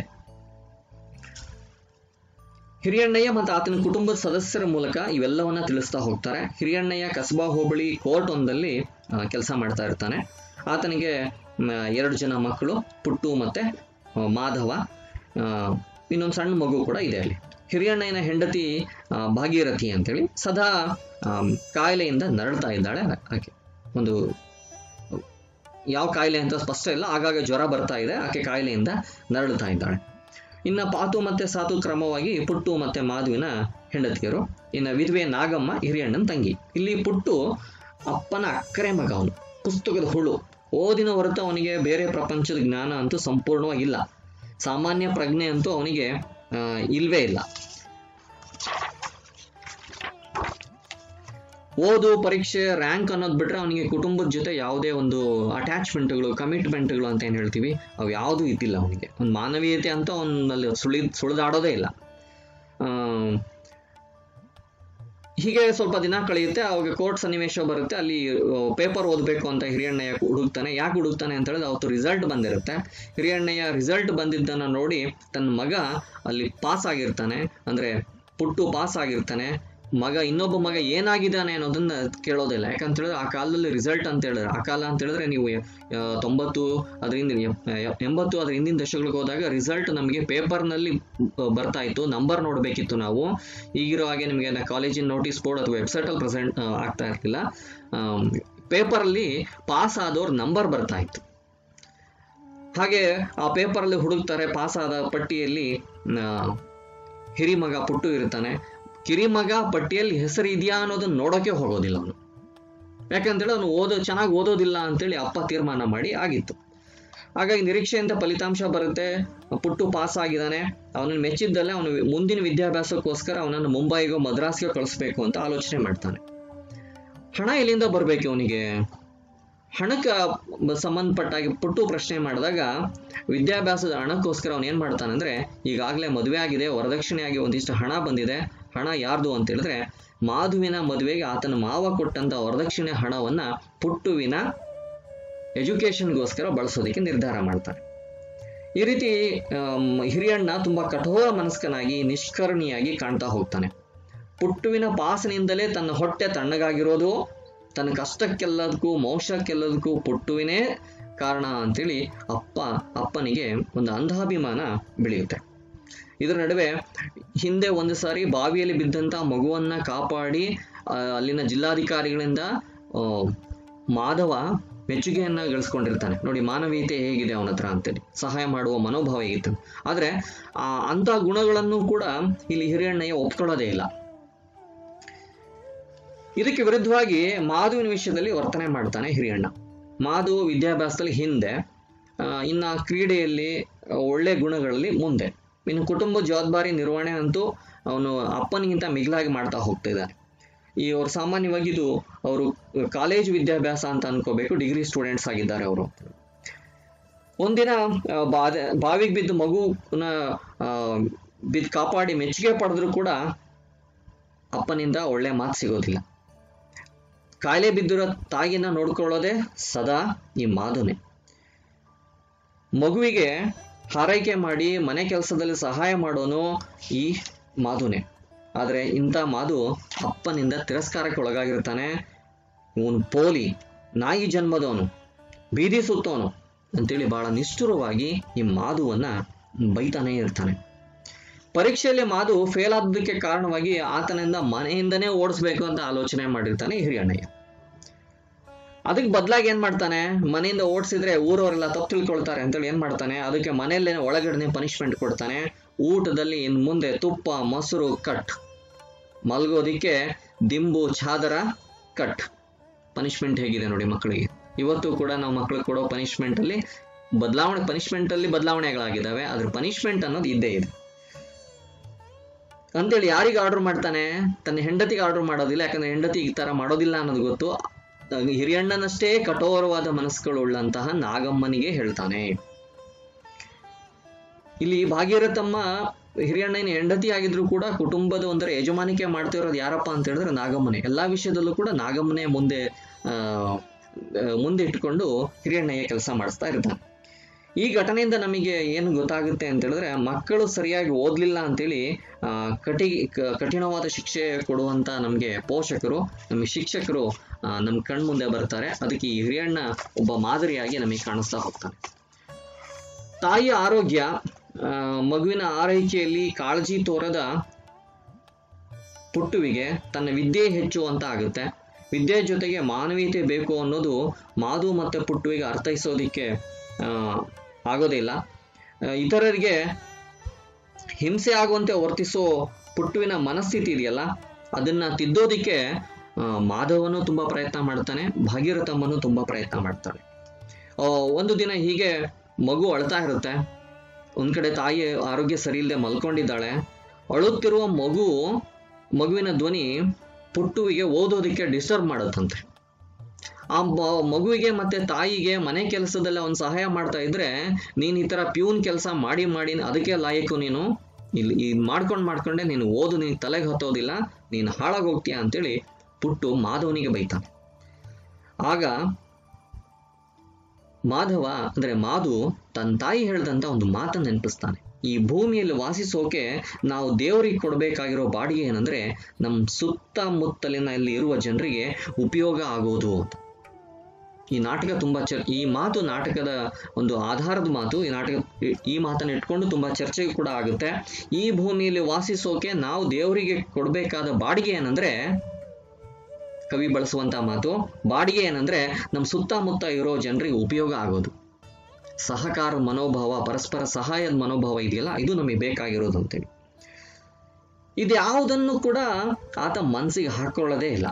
ಹಿರಿಯಣ್ಣಯ್ಯ ಮತ್ತು ಆತನ ಕುಟುಂಬದ ಸದಸ್ಯರ ಮೂಲಕ ಇವೆಲ್ಲವನ್ನ ತಿಳಿಸ್ತಾ ಹೋಗ್ತಾರೆ ಹಿರಿಯಣ್ಣಯ್ಯ ಕಸಬಾ ಹೋಬಳಿ ಕೋರ್ಟ್ ಒಂದಲ್ಲಿ ಕೆಲಸ ಮಾಡ್ತಾ ಇರ್ತಾನೆ ಆತನಿಗೆ ಮ್, ಎರಡು ಜನ ಮಕ್ಕಳು ಪುಟ್ಟು ಮತ್ತೆ ಆ, ಮಾಧವ ಇನ್ನೊಂದು ಸಣ್ಣ ಮಗು ಕೂಡ ಇದೆ ಅಲ್ಲಿ ಹಿರಿಯಣ್ಣಯ್ಯನ ಹೆಂಡತಿ ಆ, ಭಾಗೀರಥಿ ಅಂತೇಳಿ ಸದಾ ಆಮ್, ಕಾಯಿಲೆಯಿಂದ ನರಳ್ತಾ ಇದ್ದಾಳೆ ಆಕೆ ಒಂದು ಯಾವ ಕಾಯಿಲೆ ಅಂತ ಸ್ಪಷ್ಟ ಇಲ್ಲ ಆಗಾಗ ಜ್ವರ ಬರ್ತಾ ಇದೆ ಆಕೆ ಕಾಯಿಲೆಯಿಂದ ನರಳುತ್ತಾ ಇದ್ದಾಳೆ ಇನ್ನ ಪಾತು ಮತ್ತೆ ಸಾತು ಕ್ರಮವಾಗಿ ಪುಟ್ಟು ಮತ್ತೆ ಮಾಧುವಿನ ಹೆಂಡತಿಯರು ಇನ್ನು ವಿಧವೆ ನಾಗಮ್ಮ ಹಿರಿಯಣ್ಣನ ತಂಗಿ ಇಲ್ಲಿ ಪುಟ್ಟು ಅಪ್ಪನ ಅಕ್ಕರೆ ಮಗ ಅವನು ಪುಸ್ತಕದ ಹುಳು ಓದಿನ ಹೊರತು ಅವನಿಗೆ ಬೇರೆ ಪ್ರಪಂಚದ ಜ್ಞಾನ ಅಂತೂ ಸಂಪೂರ್ಣವಾಗಿಲ್ಲ ಸಾಮಾನ್ಯ ಪ್ರಜ್ಞೆ ಅಂತೂ ಅವನಿಗೆ ಆ, ಇಲ್ವೇ ಇಲ್ಲ ಓದು ಪರೀಕ್ಷೆ ರ್ಯಾಂಕ್ ಅನ್ನೋದು ಬಿಟ್ರೆ ಅವನಿಗೆ ಕುಟುಂಬದ ಜೊತೆ ಯಾವುದೇ ಒಂದು ಅಟ್ಯಾಚ್ಮೆಂಟ್ಗಳು ಕಮಿಟ್ಮೆಂಟ್ಗಳು ಅಂತ ಏನು ಹೇಳ್ತೀವಿ ಅವು ಯಾವುದೂ ಇದ್ದಿಲ್ಲ ಅವನಿಗೆ ಒಂದು ಮಾನವೀಯತೆ ಅಂತ ಅವನಲ್ಲಿ ಸುಳಿ ಸುಳಿದಾಡೋದೇ ಇಲ್ಲ ಆ, ಹೀಗೆ ಸ್ವಲ್ಪ ದಿನ ಕಳೆಯುತ್ತೆ ಅವಾಗ ಕೋರ್ಟ್ ಸನ್ನಿವೇಶ ಬರುತ್ತೆ ಅಲ್ಲಿ ಪೇಪರ್ ಓದಬೇಕು ಅಂತ ಹಿರಿಯಣ್ಣಯ್ಯ ಹುಡುಕ್ತಾನೆ ಯಾಕೆ ಹುಡುಕ್ತಾನೆ ಅಂತ ಹೇಳಿದ್ರೆ ಅವತ್ತು ರಿಸಲ್ಟ್ ಬಂದಿರುತ್ತೆ ಹಿರಿಯಣ್ಣಯ್ಯ ರಿಸಲ್ಟ್ ಬಂದಿದ್ದನ್ನ ನೋಡಿ ತನ್ನ ಮಗ ಅಲ್ಲಿ ಪಾಸ್ ಆಗಿರ್ತಾನೆ ಅಂದ್ರೆ ಪುಟ್ಟು ಪಾಸ್ ಆಗಿರ್ತಾನೆ ಮಗ ಇನ್ನೊಬ್ಬ ಮಗ ಏನಾಗಿದ್ದಾನೆ ಅನ್ನೋದನ್ನ ಕೇಳೋದಿಲ್ಲ ಯಾಕಂತ ಹೇಳಿದ್ರೆ ಆ ಕಾಲದಲ್ಲಿ ರಿಸಲ್ಟ್ ಅಂತ ಹೇಳಿದ್ರೆ ಆ ಕಾಲ ಅಂತ ಹೇಳಿದ್ರೆ ನೀವು ಆ, ತೊಂಬತ್ತು ಅದರಿಂದ ಎಂಬತ್ತು ಅದ್ರ ಹಿಂದಿನ ದಶಕಗಳಿಗೆ ಹೋದಾಗ ರಿಸಲ್ಟ್ ನಮಗೆ ಪೇಪರ್ನಲ್ಲಿ ಬರ್ತಾ ಇತ್ತು ನಂಬರ್ ನೋಡಬೇಕಿತ್ತು ನಾವು ಈಗಿರೋ ಹಾಗೆ ನಿಮಗೆ ಕಾಲೇಜಿನ ನೋಟಿಸ್ ಬೋರ್ಡ್ ಅಥವಾ ವೆಬ್ಸೈಟಲ್ಲಿ ಪ್ರೆಸೆಂಟ್ ಆಗ್ತಾ ಇರ್ತಿಲ್ಲ ಪೇಪರಲ್ಲಿ ಪಾಸ್ ಆದವ್ರ ನಂಬರ್ ಬರ್ತಾ ಇತ್ತು ಹಾಗೆ ಆ ಪೇಪರಲ್ಲಿ ಹುಡುಕ್ತಾರೆ ಪಾಸ್ ಆದ ಪಟ್ಟಿಯಲ್ಲಿ ಆ, ಹಿರಿಮಗ ಪುಟ್ಟು ಇರ್ತಾನೆ ಕಿರಿಮಗ ಪಟ್ಟಿಯಲ್ಲಿ ಹೆಸರು ಇದೆಯಾ ಅನ್ನೋದನ್ನ ನೋಡೋಕೆ ಹೋಗೋದಿಲ್ಲ ಅವನು ಯಾಕಂತೇಳಿ ಅವನು ಓದೋ ಚೆನ್ನಾಗಿ ಓದೋದಿಲ್ಲ ಅಂತೇಳಿ ಅಪ್ಪ ತೀರ್ಮಾನ ಮಾಡಿ ಆಗಿತ್ತು ಹಾಗಾಗಿ ನಿರೀಕ್ಷೆಯಿಂದ ಫಲಿತಾಂಶ ಬರುತ್ತೆ ಪುಟ್ಟು ಪಾಸ್ ಆಗಿದ್ದಾನೆ ಅವನನ್ನು ಮೆಚ್ಚಿದ್ದಲ್ಲೇ ಅವನು ಮುಂದಿನ ವಿದ್ಯಾಭ್ಯಾಸಕ್ಕೋಸ್ಕರ ಅವನನ್ನು ಮುಂಬೈಗೋ ಮದ್ರಾಸ್ಗೆ ಕಳಿಸ್ಬೇಕು ಅಂತ ಆಲೋಚನೆ ಮಾಡ್ತಾನೆ ಹಣ ಎಲ್ಲಿಂದ ಬರಬೇಕು ಅವನಿಗೆ ಹಣಕ್ಕೆ ಸಂಬಂಧಪಟ್ಟಾಗಿ ಪುಟ್ಟು ಪ್ರಶ್ನೆ ಮಾಡಿದಾಗ ವಿದ್ಯಾಭ್ಯಾಸದ ಹಣಕ್ಕೋಸ್ಕರ ಅವನು ಏನು ಮಾಡ್ತಾನೆ ಅಂದ್ರೆ ಈಗಾಗಲೇ ಮದುವೆ ಆಗಿದೆ ವರದಕ್ಷಿಣೆಯಾಗಿ ಒಂದಿಷ್ಟು ಹಣ ಬಂದಿದೆ ಹಣ ಯಾರ್ದು ಅಂತ ಹೇಳಿದ್ರೆ ಮಾಧುವಿನ ಮದುವೆಗೆ ಆತನ ಮಾವ ಕೊಟ್ಟಂತ ವರದಕ್ಷಿಣೆ ಹಣವನ್ನ ಪುಟ್ಟುವಿನ ಎಜುಕೇಶನ್ಗೋಸ್ಕರ ಬಳಸೋದಕ್ಕೆ ನಿರ್ಧಾರ ಮಾಡ್ತಾರೆ ಈ ರೀತಿ ಆಮ್, ಹಿರಿಯಣ್ಣ ತುಂಬಾ ಕಠೋರ ಮನಸ್ಕನಾಗಿ ನಿಷ್ಕರ್ಣಿಯಾಗಿ ಕಾಣ್ತಾ ಹೋಗ್ತಾನೆ ಪುಟ್ಟುವಿನ ಪಾಸನಿಂದಲೇ ತನ್ನ ಹೊಟ್ಟೆ ತಣ್ಣಗಾಗಿರೋದು ತನ್ನ ಕಷ್ಟಕ್ಕೆಲ್ಲದಕ್ಕೂ ಮೋಕ್ಷಕ್ಕೆಲ್ಲದಕ್ಕೂ ಪುಟ್ಟುವಿನೇ ಕಾರಣ ಅಂತೇಳಿ ಅಪ್ಪ ಅಪ್ಪನಿಗೆ ಒಂದು ಅಂಧಾಭಿಮಾನ ಬೆಳೆಯುತ್ತೆ ಇದರ ನಡುವೆ ಹಿಂದೆ ಒಂದು ಸಾರಿ ಬಾವಿಯಲ್ಲಿ ಬಿದ್ದಂತ ಮಗುವನ್ನ ಕಾಪಾಡಿ ಆ, ಅಲ್ಲಿನ ಜಿಲ್ಲಾಧಿಕಾರಿಗಳಿಂದ ಆ, ಮಾಧವ ಮೆಚ್ಚುಗೆಯನ್ನ ಗಳಿಸ್ಕೊಂಡಿರ್ತಾನೆ ನೋಡಿ ಮಾನವೀಯತೆ ಹೇಗಿದೆ ಅವನ ಹತ್ರ ಅಂತೇಳಿ ಸಹಾಯ ಮಾಡುವ ಮನೋಭಾವ ಹೇಗಿತ್ತು ಆದ್ರೆ ಆ ಅಂತ ಗುಣಗಳನ್ನು ಕೂಡ ಇಲ್ಲಿ ಹಿರಿಯಣ್ಣಯ್ಯ ಒಪ್ಕೊಳ್ಳೋದೇ ಇಲ್ಲ ಇದಕ್ಕೆ ವಿರುದ್ಧವಾಗಿ ಮಾಧುವಿನ ವಿಷಯದಲ್ಲಿ ವರ್ತನೆ ಮಾಡ್ತಾನೆ ಹಿರಿಯಣ್ಣ ಮಾಧು ವಿದ್ಯಾಭ್ಯಾಸದಲ್ಲಿ ಹಿಂದೆ ಆ, ಇನ್ನ ಕ್ರೀಡೆಯಲ್ಲಿ ಆ, ಒಳ್ಳೆ ಗುಣಗಳಲ್ಲಿ ಮುಂದೆ ಇನ್ನು ಕುಟುಂಬ ಜವಾಬ್ದಾರಿ ನಿರ್ವಹಣೆ ಅಂತೂ ಅವನು ಅಪ್ಪನಿಗಿಂತ ಮಿಗಿಲಾಗಿ ಮಾಡ್ತಾ ಹೋಗ್ತಾ ಇದ್ದಾನೆ ಈ ಅವ್ರು ಸಾಮಾನ್ಯವಾಗಿ ಇದು ಅವರು ಕಾಲೇಜ್ ವಿದ್ಯಾಭ್ಯಾಸ ಅಂತ ಅನ್ಕೋಬೇಕು ಡಿಗ್ರಿ ಸ್ಟೂಡೆಂಟ್ಸ್ ಆಗಿದ್ದಾರೆ ಅವರು ಒಂದಿನ ಆ, ಬಾದೆ ಬಾವಿಗೆ ಬಿದ್ದು ಮಗುನ ಆ, ಬಿದ್ದು ಕಾಪಾಡಿ ಮೆಚ್ಚುಗೆ ಪಡೆದ್ರು ಕೂಡ ಅಪ್ಪನಿಂದ ಒಳ್ಳೆ ಮಾತು ಸಿಗೋದಿಲ್ಲ ಕಾಯಿಲೆ ಬಿದ್ದಿರೋ ತಾಯಿನ ನೋಡ್ಕೊಳ್ಳೋದೇ ಸದಾ ಈ ಮಾಧುನೆ ಮಗುವಿಗೆ ಹಾರೈಕೆ ಮಾಡಿ ಮನೆ ಕೆಲಸದಲ್ಲಿ ಸಹಾಯ ಮಾಡೋನು ಈ ಮಾಧುನೆ ಆದರೆ ಇಂಥ ಮಾಧು ಅಪ್ಪನಿಂದ ತಿರಸ್ಕಾರಕ್ಕೆ ಒಳಗಾಗಿರ್ತಾನೆ ಇವನು ಪೋಲಿ ನಾಯಿ ಜನ್ಮದವನು ಬೀದಿ ಸುತ್ತವನು ಅಂತೇಳಿ ಬಹಳ ನಿಷ್ಠುರವಾಗಿ ಈ ಮಾಧುವನ್ನ ಬೈತಾನೆ ಇರ್ತಾನೆ ಪರೀಕ್ಷೆಯಲ್ಲಿ ಮಾಧು ಫೇಲ್ ಆದದಕ್ಕೆ ಕಾರಣವಾಗಿ ಆತನಿಂದ ಮನೆಯಿಂದನೇ ಓಡಿಸ್ಬೇಕು ಅಂತ ಆಲೋಚನೆ ಮಾಡಿರ್ತಾನೆ ಈ ಹಿರಿಯಣ್ಣಯ್ಯ ಅದಕ್ಕೆ ಬದಲಾಗಿ ಏನ್ ಮಾಡ್ತಾನೆ ಮನೆಯಿಂದ ಓಡಿಸಿದ್ರೆ ಊರವರೆಲ್ಲ ತಪ್ಪು ತಿಳ್ಕೊಳ್ತಾರೆ ಅಂತೇಳಿ ಏನ್ ಮಾಡ್ತಾನೆ ಅದಕ್ಕೆ ಮನೆಯಲ್ಲೇ ಒಳಗಡೆ ಪನಿಷ್ಮೆಂಟ್ ಕೊಡ್ತಾನೆ ಊಟದಲ್ಲಿ ಇನ್ ಮುಂದೆ ತುಪ್ಪ ಮೊಸರು ಕಟ್ ಮಲ್ಗೋದಿಕ್ಕೆ ದಿಂಬು ಚಾದರ ಕಟ್ ಪನಿಷ್ಮೆಂಟ್ ಹೇಗಿದೆ ನೋಡಿ ಮಕ್ಕಳಿಗೆ ಇವತ್ತು ಕೂಡ ನಾವು ಮಕ್ಕಳಿಗೆ ಕೊಡೋ ಪನಿಷ್ಮೆಂಟ್ ಅಲ್ಲಿ ಬದಲಾವಣೆ ಪನಿಷ್ಮೆಂಟ್ ಅಲ್ಲಿ ಬದಲಾವಣೆಗಳಾಗಿದ್ದಾವೆ ಅದ್ರ ಪನಿಷ್ಮೆಂಟ್ ಅನ್ನೋದು ಇದ್ದೇ ಇದೆ ಅಂತೇಳಿ ಯಾರಿಗೆ ಆರ್ಡರ್ ಮಾಡ್ತಾನೆ ತನ್ನ ಹೆಂಡತಿಗೆ ಆರ್ಡರ್ ಮಾಡೋದಿಲ್ಲ ಯಾಕಂದ್ರೆ ಹೆಂಡತಿ ಈ ತರ ಮಾಡೋದಿಲ್ಲ ಅನ್ನೋದು ಗೊತ್ತು ಹಿರಿಯಣ್ಣನಷ್ಟೇ ಕಠೋರವಾದ ಮನಸ್ಸುಗಳುಳ್ಳಂತಹ ನಾಗಮ್ಮನಿಗೆ ಹೇಳ್ತಾನೆ ಇಲ್ಲಿ ಭಾಗೀರಥಮ್ಮ ಹಿರಿಯಣ್ಣನ ಹೆಂಡತಿ ಆಗಿದ್ರು ಕೂಡ ಕುಟುಂಬದ ಒಂದರ ಯಜಮಾನಿಕೆ ಮಾಡ್ತಿರೋದು ಯಾರಪ್ಪ ಅಂತ ಹೇಳಿದ್ರೆ ನಾಗಮ್ಮನೆ ಎಲ್ಲಾ ವಿಷಯದಲ್ಲೂ ಕೂಡ ನಾಗಮ್ಮನೆ ಮುಂದೆ ಆ, ಆ, ಮುಂದೆ ಇಟ್ಕೊಂಡು ಹಿರಿಯಣ್ಣಯ್ಯ ಕೆಲಸ ಮಾಡಿಸ್ತಾ ಇರ್ತಾನೆ ಈ ಘಟನೆಯಿಂದ ನಮಗೆ ಏನು ಗೊತ್ತಾಗುತ್ತೆ ಅಂತ ಹೇಳಿದ್ರೆ ಮಕ್ಕಳು ಸರಿಯಾಗಿ ಓದ್ಲಿಲ್ಲ ಅಂತೇಳಿ ಆ, ಕಟಿ ಕ- ಕಠಿಣವಾದ ಶಿಕ್ಷೆ ಕೊಡುವಂತ ನಮಗೆ ಪೋಷಕರು ನಮಗೆ ಶಿಕ್ಷಕರು ಆ, ನಮ್ಮ ಕಣ್ಮುಂದೆ ಬರ್ತಾರೆ ಅದಕ್ಕೆ ಈ ಹಿರಿಯಣ್ಣ ಒಬ್ಬ ಮಾದರಿಯಾಗಿ ನಮಗೆ ಕಾಣಿಸ್ತಾ ಹೋಗ್ತಾನೆ ತಾಯಿಯ ಆರೋಗ್ಯ ಆ, ಮಗುವಿನ ಆರೈಕೆಯಲ್ಲಿ ಕಾಳಜಿ ತೋರದ ಪುಟ್ಟುವಿಗೆ ತನ್ನ ವಿದ್ಯೆ ಹೆಚ್ಚು ಅಂತ ಆಗುತ್ತೆ ವಿದ್ಯೆ ಜೊತೆಗೆ ಮಾನವೀಯತೆ ಬೇಕು ಅನ್ನೋದು ಮಾಧು ಮತ್ತು ಪುಟ್ಟುವಿಗೆ ಅರ್ಥೈಸೋದಿಕ್ಕೆ ಆ, ಆಗೋದಿಲ್ಲ ಆ, ಇತರರಿಗೆ ಹಿಂಸೆ ಆಗುವಂತೆ ವರ್ತಿಸೋ ಪುಟ್ಟುವಿನ ಮನಸ್ಥಿತಿ ಇದೆಯಲ್ಲ ಅದನ್ನ ತಿದ್ದೋದಿಕ್ಕೆ ಆ, ಮಾಧವನು ತುಂಬಾ ಪ್ರಯತ್ನ ಮಾಡ್ತಾನೆ ಭಾಗೀರಥಮ್ಮನು ತುಂಬಾ ಪ್ರಯತ್ನ ಮಾಡ್ತಾಳೆ ಆ, ಒಂದು ದಿನ ಹೀಗೆ ಮಗು ಅಳ್ತಾ ಇರುತ್ತೆ ಒಂದ್ ಕಡೆ ತಾಯಿ ಆರೋಗ್ಯ ಸರಿ ಇಲ್ಲದೆ ಮಲ್ಕೊಂಡಿದ್ದಾಳೆ ಅಳುತ್ತಿರುವ ಮಗು ಮಗುವಿನ ಧ್ವನಿ ಪುಟ್ಟುವಿಗೆ ಓದೋದಕ್ಕೆ ಡಿಸ್ಟರ್ಬ್ ಮಾಡುತ್ತಂತೆ ಆ ಮ- ಮಗುವಿಗೆ ಮತ್ತೆ ತಾಯಿಗೆ ಮನೆ ಕೆಲಸದಲ್ಲ ಒಂದು ಸಹಾಯ ಮಾಡ್ತಾ ಇದ್ರೆ ನೀನ್ ಈ ತರ ಪ್ಯೂನ್ ಕೆಲಸ ಮಾಡಿ ಮಾಡಿ ಅದಕ್ಕೆ ಲಾಯಕು ನೀನು ಇಲ್ಲಿ ಇದು ಮಾಡ್ಕೊಂಡ್ ಮಾಡ್ಕೊಂಡೆ ನೀನು ಓದು ನೀನ್ ತಲೆಗೆ ಹತ್ತೋದಿಲ್ಲ ನೀನು ಹಾಳಾಗಿ ಹೋಗ್ತೀಯ ಅಂತೇಳಿ ಪುಟ್ಟು ಮಾಧವನಿಗೆ ಬೈತಾನೆ ಆಗ ಮಾಧವ ಅಂದ್ರೆ ಮಾಧು ತನ್ನ ತಾಯಿ ಹೇಳ್ದಂತ ಒಂದು ಮಾತನ್ನ ನೆನಪಿಸ್ತಾನೆ ಈ ಭೂಮಿಯಲ್ಲಿ ವಾಸಿಸೋಕೆ ನಾವು ದೇವರಿಗೆ ಕೊಡಬೇಕಾಗಿರೋ ಬಾಡಿಗೆ ಏನಂದ್ರೆ ನಮ್ಮ ಸುತ್ತಮುತ್ತಲಿನ ಇಲ್ಲಿ ಇರುವ ಜನರಿಗೆ ಉಪಯೋಗ ಆಗೋದು ಅಂತ ಈ ನಾಟಕ ತುಂಬಾ ಚರ್ ಈ ಮಾತು ನಾಟಕದ ಒಂದು ಆಧಾರದ ಮಾತು ಈ ನಾಟಕ ಈ- ಈ ಮಾತನ್ನ ಇಟ್ಕೊಂಡು ತುಂಬಾ ಚರ್ಚೆಗೆ ಕೂಡ ಆಗುತ್ತೆ ಈ ಭೂಮಿಯಲ್ಲಿ ವಾಸಿಸೋಕೆ ನಾವು ದೇವರಿಗೆ ಕೊಡಬೇಕಾದ ಬಾಡಿಗೆ ಏನಂದ್ರೆ ಕವಿ ಬಳಸುವಂತ ಮಾತು ಬಾಡಿಗೆ ಏನಂದ್ರೆ ನಮ್ಮ ಸುತ್ತಮುತ್ತ ಇರೋ ಜನರಿಗೆ ಉಪಯೋಗ ಆಗೋದು ಸಹಕಾರ ಮನೋಭಾವ ಪರಸ್ಪರ ಸಹಾಯದ ಮನೋಭಾವ ಇದೆಯಲ್ಲ ಇದು ನಮಗೆ ಬೇಕಾಗಿರೋದು ಅಂತೇಳಿ ಇದ್ಯಾವುದನ್ನು ಕೂಡ ಆತ ಮನಸ್ಸಿಗೆ ಹಾಕೊಳ್ಳೋದೇ ಇಲ್ಲ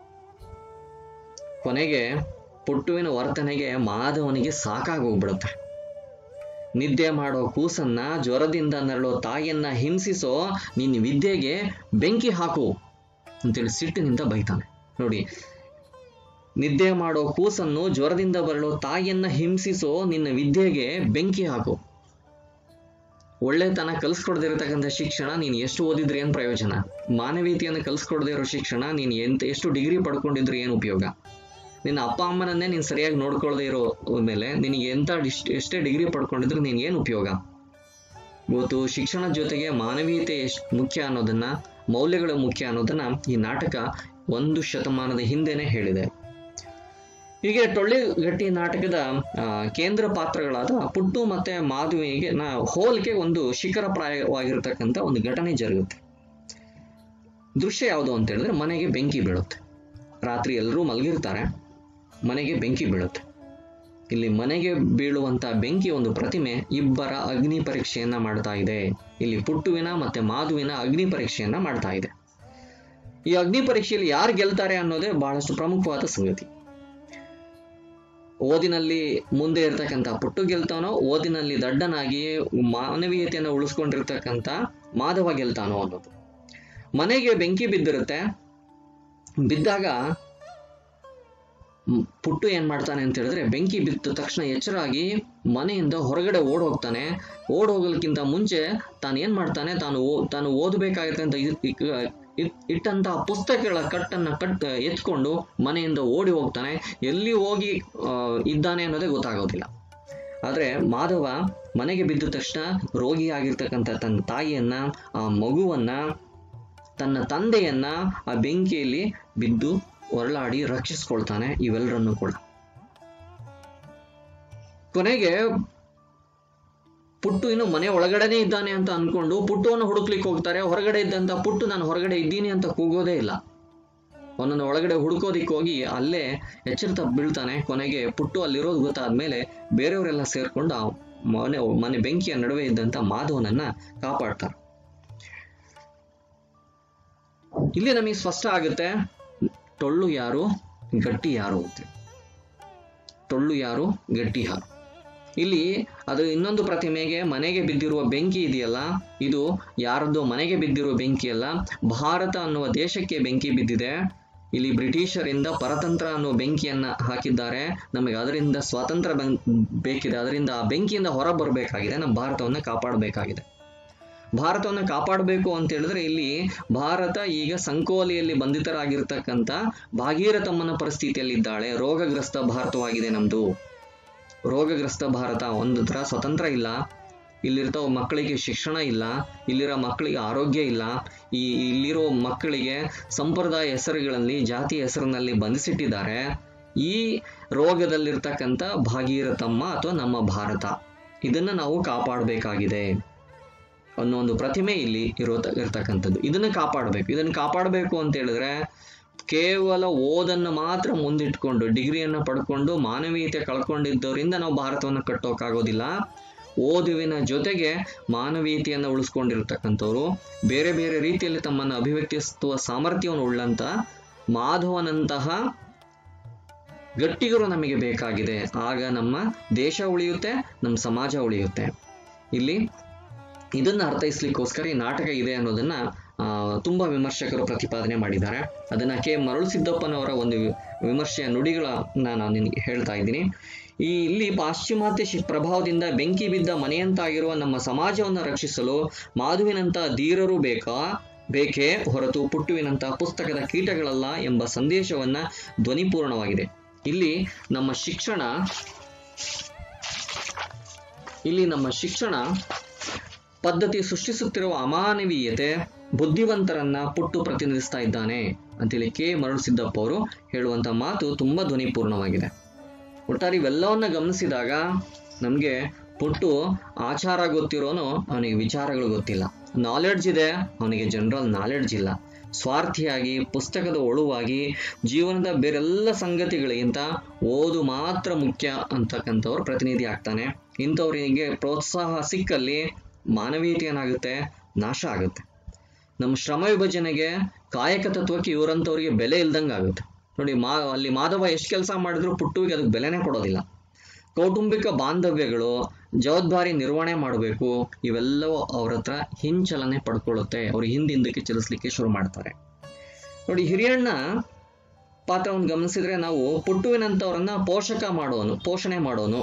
ಕೊನೆಗೆ ಪುಟ್ಟುವಿನ ವರ್ತನೆಗೆ ಮಾಧವನಿಗೆ ಸಾಕಾಗೋಗ್ಬಿಡುತ್ತೆ ನಿದ್ದೆ ಮಾಡೋ ಕೂಸನ್ನ ಜ್ವರದಿಂದ ನರಳೋ ತಾಯಿಯನ್ನ ಹಿಂಸಿಸೋ ನಿನ್ನ ವಿದ್ಯೆಗೆ ಬೆಂಕಿ ಹಾಕು ಅಂತೇಳಿ ಸಿಟ್ಟಿನಿಂದ ಬೈತಾನೆ ನೋಡಿ ನಿದ್ದೆ ಮಾಡೋ ಕೂಸನ್ನು ಜ್ವರದಿಂದ ಬರಳೋ ತಾಯಿಯನ್ನ ಹಿಂಸಿಸೋ ನಿನ್ನ ವಿದ್ಯೆಗೆ ಬೆಂಕಿ ಹಾಕು ಒಳ್ಳೆತನ ಕಲಿಸ್ಕೊಡದೇ ಇರತಕ್ಕಂಥ ಶಿಕ್ಷಣ ನೀನು ಎಷ್ಟು ಓದಿದ್ರೆ ಏನ್ ಪ್ರಯೋಜನ ಮಾನವೀಯತೆಯನ್ನು ಕಲಿಸ್ಕೊಡದೇ ಇರೋ ಶಿಕ್ಷಣ ನೀನು ಎಂತ ಎಷ್ಟು ಡಿಗ್ರಿ ಪಡ್ಕೊಂಡಿದ್ರೆ ಏನು ಉಪಯೋಗ ನಿನ್ನ ಅಪ್ಪ ಅಮ್ಮನನ್ನೇ ನೀನು ಸರಿಯಾಗಿ ನೋಡ್ಕೊಳ್ದೇ ಇರೋ ಮೇಲೆ ನಿನಗೆ ಎಂತ ಡಿಸ್- ಎಷ್ಟೇ ಡಿಗ್ರಿ ಪಡ್ಕೊಂಡಿದ್ರೆ ನೀನು ಏನು ಉಪಯೋಗ ಇವತ್ತು ಶಿಕ್ಷಣದ ಜೊತೆಗೆ ಮಾನವೀಯತೆ ಎಷ್ಟು ಮುಖ್ಯ ಅನ್ನೋದನ್ನ ಮೌಲ್ಯಗಳು ಮುಖ್ಯ ಅನ್ನೋದನ್ನ ಈ ನಾಟಕ ಒಂದು ಶತಮಾನದ ಹಿಂದೆನೆ ಹೇಳಿದೆ ಹೀಗೆ ಟೊಳ್ಳಿಗಟ್ಟಿ ನಾಟಕದ ಆ, ಕೇಂದ್ರ ಪಾತ್ರಗಳಾದ ಪುಟ್ಟು ಮತ್ತೆ ಮಾಧುವಿಗೆ ನಾ ಹೋಲಿಕೆ ಒಂದು ಶಿಖರಪ್ರಾಯವಾಗಿರ್ತಕ್ಕಂಥ ಒಂದು ಘಟನೆ ಜರುಗುತ್ತೆ ದೃಶ್ಯ ಯಾವುದು ಅಂತ ಹೇಳಿದ್ರೆ ಮನೆಗೆ ಬೆಂಕಿ ಬೀಳುತ್ತೆ ರಾತ್ರಿ ಎಲ್ಲರೂ ಮಲಗಿರ್ತಾರೆ ಮನೆಗೆ ಬೆಂಕಿ ಬೀಳುತ್ತೆ ಇಲ್ಲಿ ಮನೆಗೆ ಬೀಳುವಂತ ಬೆಂಕಿ ಒಂದು ಪ್ರತಿಮೆ ಇಬ್ಬರ ಅಗ್ನಿ ಪರೀಕ್ಷೆಯನ್ನ ಮಾಡ್ತಾ ಇದೆ ಇಲ್ಲಿ ಪುಟ್ಟುವಿನ ಮತ್ತೆ ಮಾಧುವಿನ ಅಗ್ನಿ ಪರೀಕ್ಷೆಯನ್ನ ಮಾಡ್ತಾ ಇದೆ ಈ ಅಗ್ನಿ ಪರೀಕ್ಷೆಯಲ್ಲಿ ಯಾರು ಗೆಲ್ತಾರೆ ಅನ್ನೋದೇ ಬಹಳಷ್ಟು ಪ್ರಮುಖವಾದ ಸಂಗತಿ ಓದಿನಲ್ಲಿ ಮುಂದೆ ಇರ್ತಕ್ಕಂಥ ಪುಟ್ಟು ಗೆಲ್ತಾನೋ ಓದಿನಲ್ಲಿ ದಡ್ಡನಾಗಿ ಮಾನವೀಯತೆಯನ್ನು ಉಳಿಸ್ಕೊಂಡಿರ್ತಕ್ಕಂಥ ಮಾಧವ ಗೆಲ್ತಾನೋ ಅನ್ನೋದು ಮನೆಗೆ ಬೆಂಕಿ ಬಿದ್ದಿರುತ್ತೆ ಬಿದ್ದಾಗ ಮ್, ಪುಟ್ಟು ಏನ್ ಮಾಡ್ತಾನೆ ಅಂತ ಹೇಳಿದ್ರೆ ಬೆಂಕಿ ಬಿದ್ದ ತಕ್ಷಣ ಎಚ್ಚರಾಗಿ ಮನೆಯಿಂದ ಹೊರಗಡೆ ಓಡ್ ಹೋಗ್ತಾನೆ ಓಡ್ ಹೋಗಲಿಕ್ಕಿಂತ ಮುಂಚೆ ತಾನು ಏನ್ ಮಾಡ್ತಾನೆ ತಾನು ಓ- ತಾನು ಓದಬೇಕಾಗಿರ್ತಂತ ಇಟ್ಟಂತ ಪುಸ್ತಕಗಳ ಕಟ್ಟನ್ನ ಕಟ್ ಎತ್ಕೊಂಡು ಮನೆಯಿಂದ ಓಡಿ ಹೋಗ್ತಾನೆ ಎಲ್ಲಿ ಹೋಗಿ ಆ, ಇದ್ದಾನೆ ಅನ್ನೋದೇ ಗೊತ್ತಾಗೋದಿಲ್ಲ ಆದ್ರೆ ಮಾಧವ ಮನೆಗೆ ಬಿದ್ದ ತಕ್ಷಣ ರೋಗಿಯಾಗಿರ್ತಕ್ಕಂಥ ತನ್ನ ತಾಯಿಯನ್ನ ಆ ಮಗುವನ್ನ ತನ್ನ ತಂದೆಯನ್ನ ಆ ಬೆಂಕಿಯಲ್ಲಿ ಬಿದ್ದು ಹೊರಳಾಡಿ ರಕ್ಷಿಸ್ಕೊಳ್ತಾನೆ ಇವೆಲ್ಲರನ್ನು ಕೂಡ ಕೊನೆಗೆ ಪುಟ್ಟು ಇನ್ನು ಮನೆ ಒಳಗಡೆನೆ ಇದ್ದಾನೆ ಅಂತ ಅನ್ಕೊಂಡು ಪುಟ್ಟುವನ್ನು ಹುಡುಕ್ಲಿಕ್ಕೆ ಹೋಗ್ತಾರೆ ಹೊರಗಡೆ ಇದ್ದಂತ ಪುಟ್ಟು ನಾನು ಹೊರಗಡೆ ಇದ್ದೀನಿ ಅಂತ ಕೂಗೋದೇ ಇಲ್ಲ ಅವನನ್ನು ಒಳಗಡೆ ಹುಡುಕೋದಿಕ್ಕೆ ಹೋಗಿ ಅಲ್ಲೇ ಎಚ್ಚರಿತ ಬೀಳ್ತಾನೆ ಕೊನೆಗೆ ಪುಟ್ಟು ಅಲ್ಲಿರೋದು ಗೊತ್ತಾದ್ಮೇಲೆ ಬೇರೆಯವರೆಲ್ಲ ಸೇರ್ಕೊಂಡು ಆ ಮನೆ ಮನೆ ಬೆಂಕಿಯ ನಡುವೆ ಇದ್ದಂತ ಮಾಧವನನ್ನ ಕಾಪಾಡ್ತಾರೆ ಇಲ್ಲಿ ನಮಗೆ ಸ್ಪಷ್ಟ ಆಗುತ್ತೆ ಟೊಳ್ಳು ಯಾರು ಗಟ್ಟಿ ಯಾರು ಅಂತ ಟೊಳ್ಳು ಯಾರು ಗಟ್ಟಿ ಯಾರು ಇಲ್ಲಿ ಅದು ಇನ್ನೊಂದು ಪ್ರತಿಮೆಗೆ ಮನೆಗೆ ಬಿದ್ದಿರುವ ಬೆಂಕಿ ಇದೆಯಲ್ಲ ಇದು ಯಾರದ್ದು ಮನೆಗೆ ಬಿದ್ದಿರುವ ಬೆಂಕಿ ಅಲ್ಲ ಭಾರತ ಅನ್ನುವ ದೇಶಕ್ಕೆ ಬೆಂಕಿ ಬಿದ್ದಿದೆ ಇಲ್ಲಿ ಬ್ರಿಟಿಷರಿಂದ ಪರತಂತ್ರ ಅನ್ನುವ ಬೆಂಕಿಯನ್ನ ಹಾಕಿದ್ದಾರೆ ನಮಗೆ ಅದರಿಂದ ಸ್ವಾತಂತ್ರ್ಯ ಬಂ- ಬೇಕಿದೆ ಅದರಿಂದ ಆ ಬೆಂಕಿಯಿಂದ ಹೊರ ಬರಬೇಕಾಗಿದೆ ನಮ್ಮ ಭಾರತವನ್ನ ಕಾಪಾಡಬೇಕಾಗಿದೆ ಭಾರತವನ್ನು ಕಾಪಾಡಬೇಕು ಅಂತ ಹೇಳಿದ್ರೆ ಇಲ್ಲಿ ಭಾರತ ಈಗ ಸಂಕೋಲೆಯಲ್ಲಿ ಬಂಧಿತರಾಗಿರ್ತಕ್ಕಂಥ ಭಾಗೀರಥಮ್ಮನ ಪರಿಸ್ಥಿತಿಯಲ್ಲಿದ್ದಾಳೆ ರೋಗಗ್ರಸ್ತ ಭಾರತವಾಗಿದೆ ನಮ್ದು ರೋಗಗ್ರಸ್ತ ಭಾರತ ಒಂದು ಥರ ಸ್ವತಂತ್ರ ಇಲ್ಲ ಇಲ್ಲಿರ್ತ ಮಕ್ಕಳಿಗೆ ಶಿಕ್ಷಣ ಇಲ್ಲ ಇಲ್ಲಿರೋ ಮಕ್ಕಳಿಗೆ ಆರೋಗ್ಯ ಇಲ್ಲ ಈ ಇಲ್ಲಿರೋ ಮಕ್ಕಳಿಗೆ ಸಂಪ್ರದಾಯ ಹೆಸರುಗಳಲ್ಲಿ ಜಾತಿ ಹೆಸರಿನಲ್ಲಿ ಬಂಧಿಸಿಟ್ಟಿದ್ದಾರೆ ಈ ರೋಗದಲ್ಲಿರ್ತಕ್ಕಂಥ ಭಾಗೀರಥಮ್ಮ ಅಥವಾ ನಮ್ಮ ಭಾರತ ಇದನ್ನ ನಾವು ಕಾಪಾಡಬೇಕಾಗಿದೆ ಅನ್ನೋ ಒಂದು ಪ್ರತಿಮೆ ಇಲ್ಲಿ ಇರೋ ಇರ್ತಕ್ಕಂಥದ್ದು ಇದನ್ನ ಕಾಪಾಡಬೇಕು ಇದನ್ನ ಕಾಪಾಡಬೇಕು ಅಂತ ಹೇಳಿದ್ರೆ ಕೇವಲ ಓದನ್ನು ಮಾತ್ರ ಮುಂದಿಟ್ಕೊಂಡು ಡಿಗ್ರಿಯನ್ನು ಪಡ್ಕೊಂಡು ಮಾನವೀಯತೆ ಕಳ್ಕೊಂಡಿದ್ದವರಿಂದ ನಾವು ಭಾರತವನ್ನು ಕಟ್ಟೋಕ್ಕಾಗೋದಿಲ್ಲ ಓದುವಿನ ಜೊತೆಗೆ ಮಾನವೀಯತೆಯನ್ನು ಉಳಿಸ್ಕೊಂಡಿರ್ತಕ್ಕಂಥವ್ರು ಬೇರೆ ಬೇರೆ ರೀತಿಯಲ್ಲಿ ತಮ್ಮನ್ನು ಅಭಿವ್ಯಕ್ತಿಸುವ ಸಾಮರ್ಥ್ಯವನ್ನು ಉಳ್ಳಂತ ಮಾಧವನಂತಹ ಗಟ್ಟಿಗರು ನಮಗೆ ಬೇಕಾಗಿದೆ ಆಗ ನಮ್ಮ ದೇಶ ಉಳಿಯುತ್ತೆ ನಮ್ಮ ಸಮಾಜ ಉಳಿಯುತ್ತೆ ಇಲ್ಲಿ ಇದನ್ನ ಅರ್ಥೈಸ್ಲಿಕ್ಕೋಸ್ಕರ ಈ ನಾಟಕ ಇದೆ ಅನ್ನೋದನ್ನ ಆ, ತುಂಬಾ ವಿಮರ್ಶಕರು ಪ್ರತಿಪಾದನೆ ಮಾಡಿದ್ದಾರೆ ಅದನ್ನ ಕೆ ಮರಳು ಸಿದ್ದಪ್ಪನವರ ಒಂದು ವಿ- ವಿಮರ್ಶೆಯ ನುಡಿಗಳನ್ನ ನಾನು ನಿನಗೆ ಹೇಳ್ತಾ ಇದ್ದೀನಿ ಈ ಇಲ್ಲಿ ಪಾಶ್ಚಿಮಾತ್ಯ ಶಿ ಪ್ರಭಾವದಿಂದ ಬೆಂಕಿ ಬಿದ್ದ ಮನೆಯಂತಾಗಿರುವ ನಮ್ಮ ಸಮಾಜವನ್ನು ರಕ್ಷಿಸಲು ಮಾಧುವಿನಂತ ಧೀರರು ಬೇಕಾ ಬೇಕೇ ಹೊರತು ಪುಟ್ಟುವಿನಂತ ಪುಸ್ತಕದ ಕೀಟಗಳಲ್ಲ ಎಂಬ ಸಂದೇಶವನ್ನ ಧ್ವನಿಪೂರ್ಣವಾಗಿದೆ ಇಲ್ಲಿ ನಮ್ಮ ಶಿಕ್ಷಣ ಇಲ್ಲಿ ನಮ್ಮ ಶಿಕ್ಷಣ ಪದ್ಧತಿ ಸೃಷ್ಟಿಸುತ್ತಿರುವ ಅಮಾನವೀಯತೆ ಬುದ್ಧಿವಂತರನ್ನ ಪುಟ್ಟು ಪ್ರತಿನಿಧಿಸ್ತಾ ಇದ್ದಾನೆ ಅಂತೇಳಿ ಕೆ ಮರಳು ಸಿದ್ದಪ್ಪ ಅವರು ಹೇಳುವಂತ ಮಾತು ತುಂಬಾ ಧ್ವನಿಪೂರ್ಣವಾಗಿದೆ ಒಟ್ಟಾರೆ ಇವೆಲ್ಲವನ್ನ ಗಮನಿಸಿದಾಗ ನಮಗೆ ಪುಟ್ಟು ಆಚಾರ ಗೊತ್ತಿರೋನು ಅವನಿಗೆ ವಿಚಾರಗಳು ಗೊತ್ತಿಲ್ಲ ನಾಲೆಡ್ಜ್ ಇದೆ ಅವನಿಗೆ ಜನರಲ್ ನಾಲೆಡ್ಜ್ ಇಲ್ಲ ಸ್ವಾರ್ಥಿಯಾಗಿ ಪುಸ್ತಕದ ಒಳುವಾಗಿ ಜೀವನದ ಬೇರೆಲ್ಲ ಸಂಗತಿಗಳಿಗಿಂತ ಓದು ಮಾತ್ರ ಮುಖ್ಯ ಅಂತಕ್ಕಂಥವ್ರು ಪ್ರತಿನಿಧಿ ಆಗ್ತಾನೆ ಇಂಥವರಿಗೆ ಪ್ರೋತ್ಸಾಹ ಸಿಕ್ಕಲ್ಲಿ ಮಾನವೀಯತೆ ಏನಾಗುತ್ತೆ ನಾಶ ಆಗುತ್ತೆ ನಮ್ಮ ಶ್ರಮ ವಿಭಜನೆಗೆ ಕಾಯಕ ತತ್ವಕ್ಕೆ ಇವರಂತವ್ರಿಗೆ ಬೆಲೆ ಇಲ್ದಂಗೆ ಆಗುತ್ತೆ ನೋಡಿ ಮಾ ಅಲ್ಲಿ ಮಾಧವ ಎಷ್ಟು ಕೆಲಸ ಮಾಡಿದ್ರು ಪುಟ್ಟುವಿಗೆ ಅದಕ್ಕೆ ಬೆಲೆನೇ ಕೊಡೋದಿಲ್ಲ ಕೌಟುಂಬಿಕ ಬಾಂಧವ್ಯಗಳು ಜವಾಬ್ದಾರಿ ನಿರ್ವಹಣೆ ಮಾಡಬೇಕು ಇವೆಲ್ಲವೂ ಅವ್ರ ಹತ್ರ ಹಿಂಚಲನೆ ಪಡ್ಕೊಳ್ಳುತ್ತೆ ಅವ್ರು ಹಿಂದಿಂದಕ್ಕೆ ಚಲಿಸ್ಲಿಕ್ಕೆ ಶುರು ಮಾಡ್ತಾರೆ ನೋಡಿ ಹಿರಿಯಣ್ಣ ಪಾತ್ರವನ್ನು ಗಮನಿಸಿದ್ರೆ ನಾವು ಪುಟ್ಟುವಿನಂತವ್ರನ್ನ ಪೋಷಕ ಮಾಡೋನು ಪೋಷಣೆ ಮಾಡೋನು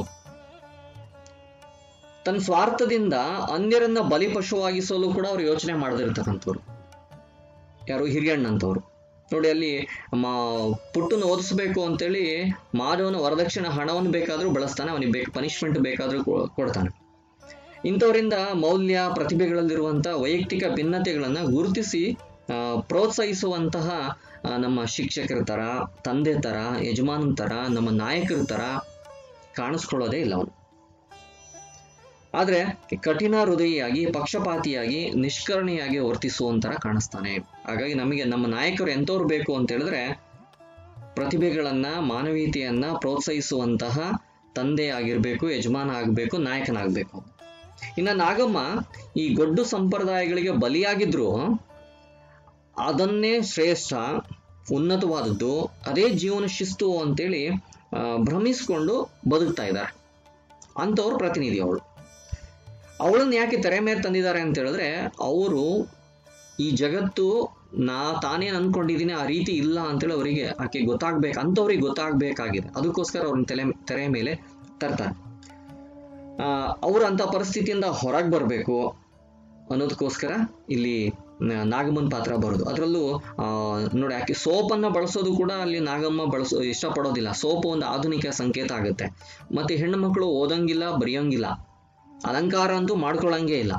ತನ್ನ ಸ್ವಾರ್ಥದಿಂದ ಅನ್ಯರನ್ನ ಬಲಿಪಶುವಾಗಿಸಲು ಕೂಡ ಅವ್ರು ಯೋಚನೆ ಮಾಡದಿರ್ತಕ್ಕಂಥವ್ರು ಯಾರು ಹಿರಿಯಣ್ಣಂತವ್ರು ನೋಡಿ ಅಲ್ಲಿ ಮಾ ಪುಟ್ಟನ್ನು ಓದಿಸ್ಬೇಕು ಅಂತೇಳಿ ಮಾಧವನ ವರದಕ್ಷಿಣೆ ಹಣವನ್ನು ಬೇಕಾದ್ರೂ ಬಳಸ್ತಾನೆ ಅವನಿಗೆ ಬೇಕು ಪನಿಷ್ಮೆಂಟ್ ಬೇಕಾದ್ರೂ ಕೊ- ಕೊಡ್ತಾನೆ ಇಂಥವರಿಂದ ಮೌಲ್ಯ ಪ್ರತಿಭೆಗಳಲ್ಲಿರುವಂಥ ವೈಯಕ್ತಿಕ ಭಿನ್ನತೆಗಳನ್ನ ಗುರುತಿಸಿ ಆ, ಪ್ರೋತ್ಸಾಹಿಸುವಂತಹ ಆ, ನಮ್ಮ ಶಿಕ್ಷಕರ ತರ ತಂದೆ ತರ ಯಜಮಾನನ ತರ ನಮ್ಮ ನಾಯಕರ ತರ ಕಾಣಿಸ್ಕೊಳ್ಳೋದೇ ಇಲ್ಲ ಅವನು ಆದ್ರೆ ಕಠಿಣ ಹೃದಯಿಯಾಗಿ ಪಕ್ಷಪಾತಿಯಾಗಿ ನಿಷ್ಕರ್ಣಿಯಾಗಿ ವರ್ತಿಸುವಂತರ ಕಾಣಿಸ್ತಾನೆ ಹಾಗಾಗಿ ನಮಗೆ ನಮ್ಮ ನಾಯಕರು ಎಂಥವ್ರು ಬೇಕು ಅಂತ ಹೇಳಿದ್ರೆ ಪ್ರತಿಭೆಗಳನ್ನ ಮಾನವೀಯತೆಯನ್ನ ಪ್ರೋತ್ಸಾಹಿಸುವಂತಹ ತಂದೆ ಆಗಿರ್ಬೇಕು ಯಜಮಾನ ಆಗ್ಬೇಕು ನಾಯಕನಾಗ್ಬೇಕು ಇನ್ನ ನಾಗಮ್ಮ ಈ ಗೊಡ್ಡು ಸಂಪ್ರದಾಯಗಳಿಗೆ ಬಲಿಯಾಗಿದ್ರು ಅದನ್ನೇ ಶ್ರೇಷ್ಠ ಉನ್ನತವಾದದ್ದು ಅದೇ ಜೀವನ ಶಿಸ್ತು ಅಂತೇಳಿ ಆ, ಭ್ರಮಿಸ್ಕೊಂಡು ಬದುಕ್ತಾ ಇದ್ದಾರೆ ಅಂಥವ್ರ ಪ್ರತಿನಿಧಿ ಅವಳು ಅವಳನ್ನ ಯಾಕೆ ತೆರೆ ಮೇಲೆ ತಂದಿದ್ದಾರೆ ಅಂತ ಹೇಳಿದ್ರೆ ಅವರು ಈ ಜಗತ್ತು ನಾ ತಾನೇನು ಅನ್ಕೊಂಡಿದ್ದೀನಿ ಆ ರೀತಿ ಇಲ್ಲ ಅಂತೇಳಿ ಅವರಿಗೆ ಆಕೆ ಗೊತ್ತಾಗ್ಬೇಕು ಅಂಥವ್ರಿಗೆ ಗೊತ್ತಾಗ್ಬೇಕಾಗಿದೆ ಅದಕ್ಕೋಸ್ಕರ ಅವ್ರನ್ನ ತಲೆ ತೆರೆ ಮೇಲೆ ತರ್ತಾರೆ ಆ, ಅವ್ರು ಅಂತ ಪರಿಸ್ಥಿತಿಯಿಂದ ಹೊರಗೆ ಬರಬೇಕು ಅನ್ನೋದಕ್ಕೋಸ್ಕರ ಇಲ್ಲಿ ನ- ನಾಗಮ್ಮನ ಪಾತ್ರ ಬರೋದು ಅದರಲ್ಲೂ ಆ, ನೋಡಿ ಆಕೆ ಸೋಪನ್ನ ಬಳಸೋದು ಕೂಡ ಅಲ್ಲಿ ನಾಗಮ್ಮ ಬಳಸೋ ಇಷ್ಟಪಡೋದಿಲ್ಲ ಸೋಪು ಒಂದು ಆಧುನಿಕ ಸಂಕೇತ ಆಗುತ್ತೆ ಮತ್ತೆ ಹೆಣ್ಣು ಮಕ್ಕಳು ಓದಂಗಿಲ್ಲ ಬರೆಯೋಂಗಿಲ್ಲ ಅಲಂಕಾರ ಅಂತೂ ಮಾಡ್ಕೊಳ್ಳಂಗೇ ಇಲ್ಲ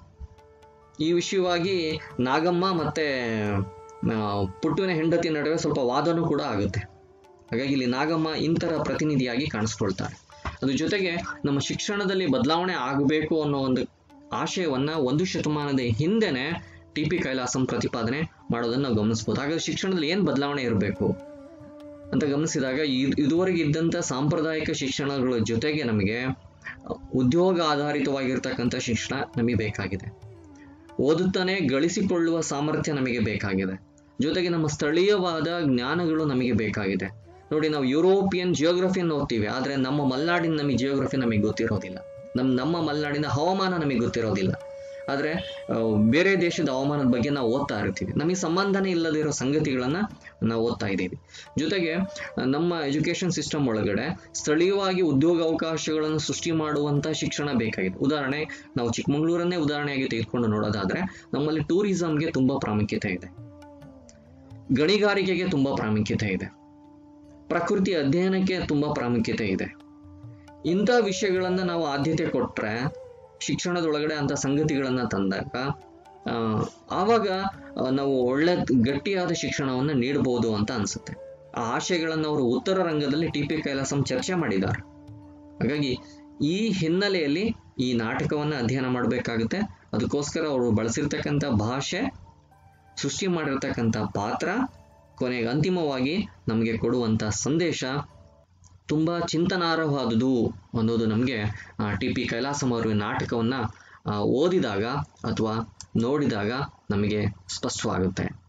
ಈ ವಿಷಯವಾಗಿ ನಾಗಮ್ಮ ಮತ್ತೆ ಆ, ಪುಟ್ಟುವಿನ ಹೆಂಡತಿ ನಡುವೆ ಸ್ವಲ್ಪ ವಾದನೂ ಕೂಡ ಆಗುತ್ತೆ ಹಾಗಾಗಿ ಇಲ್ಲಿ ನಾಗಮ್ಮ ಇಂತರ ಪ್ರತಿನಿಧಿಯಾಗಿ ಕಾಣಿಸ್ಕೊಳ್ತಾರೆ ಅದ್ರ ಜೊತೆಗೆ ನಮ್ಮ ಶಿಕ್ಷಣದಲ್ಲಿ ಬದಲಾವಣೆ ಆಗಬೇಕು ಅನ್ನೋ ಒಂದು ಆಶಯವನ್ನ ಒಂದು ಶತಮಾನದ ಹಿಂದೆನೆ ಟಿ ಪಿ ಕೈಲಾಸಂ ಪ್ರತಿಪಾದನೆ ಮಾಡೋದನ್ನ ನಾವು ಗಮನಿಸ್ಬೋದು ಹಾಗಾದ್ರೆ ಶಿಕ್ಷಣದಲ್ಲಿ ಏನ್ ಬದಲಾವಣೆ ಇರಬೇಕು ಅಂತ ಗಮನಿಸಿದಾಗ ಇದ್- ಇದುವರೆಗೆ ಇದ್ದಂಥ ಸಾಂಪ್ರದಾಯಿಕ ಶಿಕ್ಷಣಗಳ ಜೊತೆಗೆ ನಮಗೆ ಉದ್ಯೋಗ ಆಧಾರಿತವಾಗಿರ್ತಕ್ಕಂಥ ಶಿಕ್ಷಣ ನಮಗೆ ಬೇಕಾಗಿದೆ ಓದುತ್ತಾನೆ ಗಳಿಸಿಕೊಳ್ಳುವ ಸಾಮರ್ಥ್ಯ ನಮಗೆ ಬೇಕಾಗಿದೆ ಜೊತೆಗೆ ನಮ್ಮ ಸ್ಥಳೀಯವಾದ ಜ್ಞಾನಗಳು ನಮಗೆ ಬೇಕಾಗಿದೆ ನೋಡಿ ನಾವು ಯುರೋಪಿಯನ್ ಜಿಯೋಗ್ರಫಿಯನ್ನು ಓದ್ತೀವಿ ಆದರೆ ನಮ್ಮ ಮಲೆನಾಡಿನ ನಮಗೆ ಜಿಯೋಗ್ರಫಿ ನಮಗೆ ಗೊತ್ತಿರೋದಿಲ್ಲ ನಮ್ಮ ನಮ್ಮ ಮಲೆನಾಡಿನ ಹವಾಮಾನ ನಮಗೆ ಗೊತ್ತಿರೋದಿಲ್ಲ ಆದ್ರೆ ಆ, ಬೇರೆ ದೇಶದ ಹವಾಮಾನದ ಬಗ್ಗೆ ನಾವು ಓದ್ತಾ ಇರ್ತೀವಿ ನಮಗೆ ಸಂಬಂಧನೇ ಇಲ್ಲದಿರೋ ಸಂಗತಿಗಳನ್ನ ನಾವು ಓದ್ತಾ ಇದ್ದೀವಿ ಜೊತೆಗೆ ಆ, ನಮ್ಮ ಎಜುಕೇಶನ್ ಸಿಸ್ಟಮ್ ಒಳಗಡೆ ಸ್ಥಳೀಯವಾಗಿ ಉದ್ಯೋಗ ಅವಕಾಶಗಳನ್ನು ಸೃಷ್ಟಿ ಮಾಡುವಂತ ಶಿಕ್ಷಣ ಬೇಕಾಗಿದೆ ಉದಾಹರಣೆ ನಾವು ಚಿಕ್ಕಮಗಳೂರನ್ನೇ ಉದಾಹರಣೆಯಾಗಿ ತೆಗೆದುಕೊಂಡು ನೋಡೋದಾದ್ರೆ ನಮ್ಮಲ್ಲಿ ಟೂರಿಸಂಗೆ ತುಂಬಾ ಪ್ರಾಮುಖ್ಯತೆ ಇದೆ ಗಣಿಗಾರಿಕೆಗೆ ತುಂಬಾ ಪ್ರಾಮುಖ್ಯತೆ ಇದೆ ಪ್ರಕೃತಿ ಅಧ್ಯಯನಕ್ಕೆ ತುಂಬಾ ಪ್ರಾಮುಖ್ಯತೆ ಇದೆ ಇಂಥ ವಿಷಯಗಳನ್ನ ನಾವು ಆದ್ಯತೆ ಕೊಟ್ರೆ ಶಿಕ್ಷಣದೊಳಗಡೆ ಅಂತ ಸಂಗತಿಗಳನ್ನ ತಂದಾಗ ಆ, ಆವಾಗ ಆ, ನಾವು ಒಳ್ಳೆ ಗಟ್ಟಿಯಾದ ಶಿಕ್ಷಣವನ್ನ ನೀಡಬಹುದು ಅಂತ ಅನ್ಸುತ್ತೆ ಆ ಆಶಯಗಳನ್ನು ಅವರು ಉತ್ತರ ರಂಗದಲ್ಲಿ ಟಿ ಪಿ ಕೈಲಾಸಂ ಚರ್ಚೆ ಮಾಡಿದ್ದಾರೆ ಹಾಗಾಗಿ ಈ ಹಿನ್ನೆಲೆಯಲ್ಲಿ ಈ ನಾಟಕವನ್ನ ಅಧ್ಯಯನ ಮಾಡಬೇಕಾಗುತ್ತೆ ಅದಕ್ಕೋಸ್ಕರ ಅವರು ಬಳಸಿರ್ತಕ್ಕಂಥ ಭಾಷೆ ಸೃಷ್ಟಿ ಮಾಡಿರ್ತಕ್ಕಂಥ ಪಾತ್ರ ಕೊನೆಗೆ ಅಂತಿಮವಾಗಿ ನಮಗೆ ಕೊಡುವಂತ ಸಂದೇಶ ತುಂಬಾ ಚಿಂತನಾರ್ಹವಾದುದು ಅನ್ನೋದು ನಮಗೆ ಟಿ ಪಿ ಕೈಲಾಸಂ ಅವರು ಈ ನಾಟಕವನ್ನ ಆ, ಓದಿದಾಗ ಅಥವಾ ನೋಡಿದಾಗ ನಮಗೆ ಸ್ಪಷ್ಟವಾಗುತ್ತೆ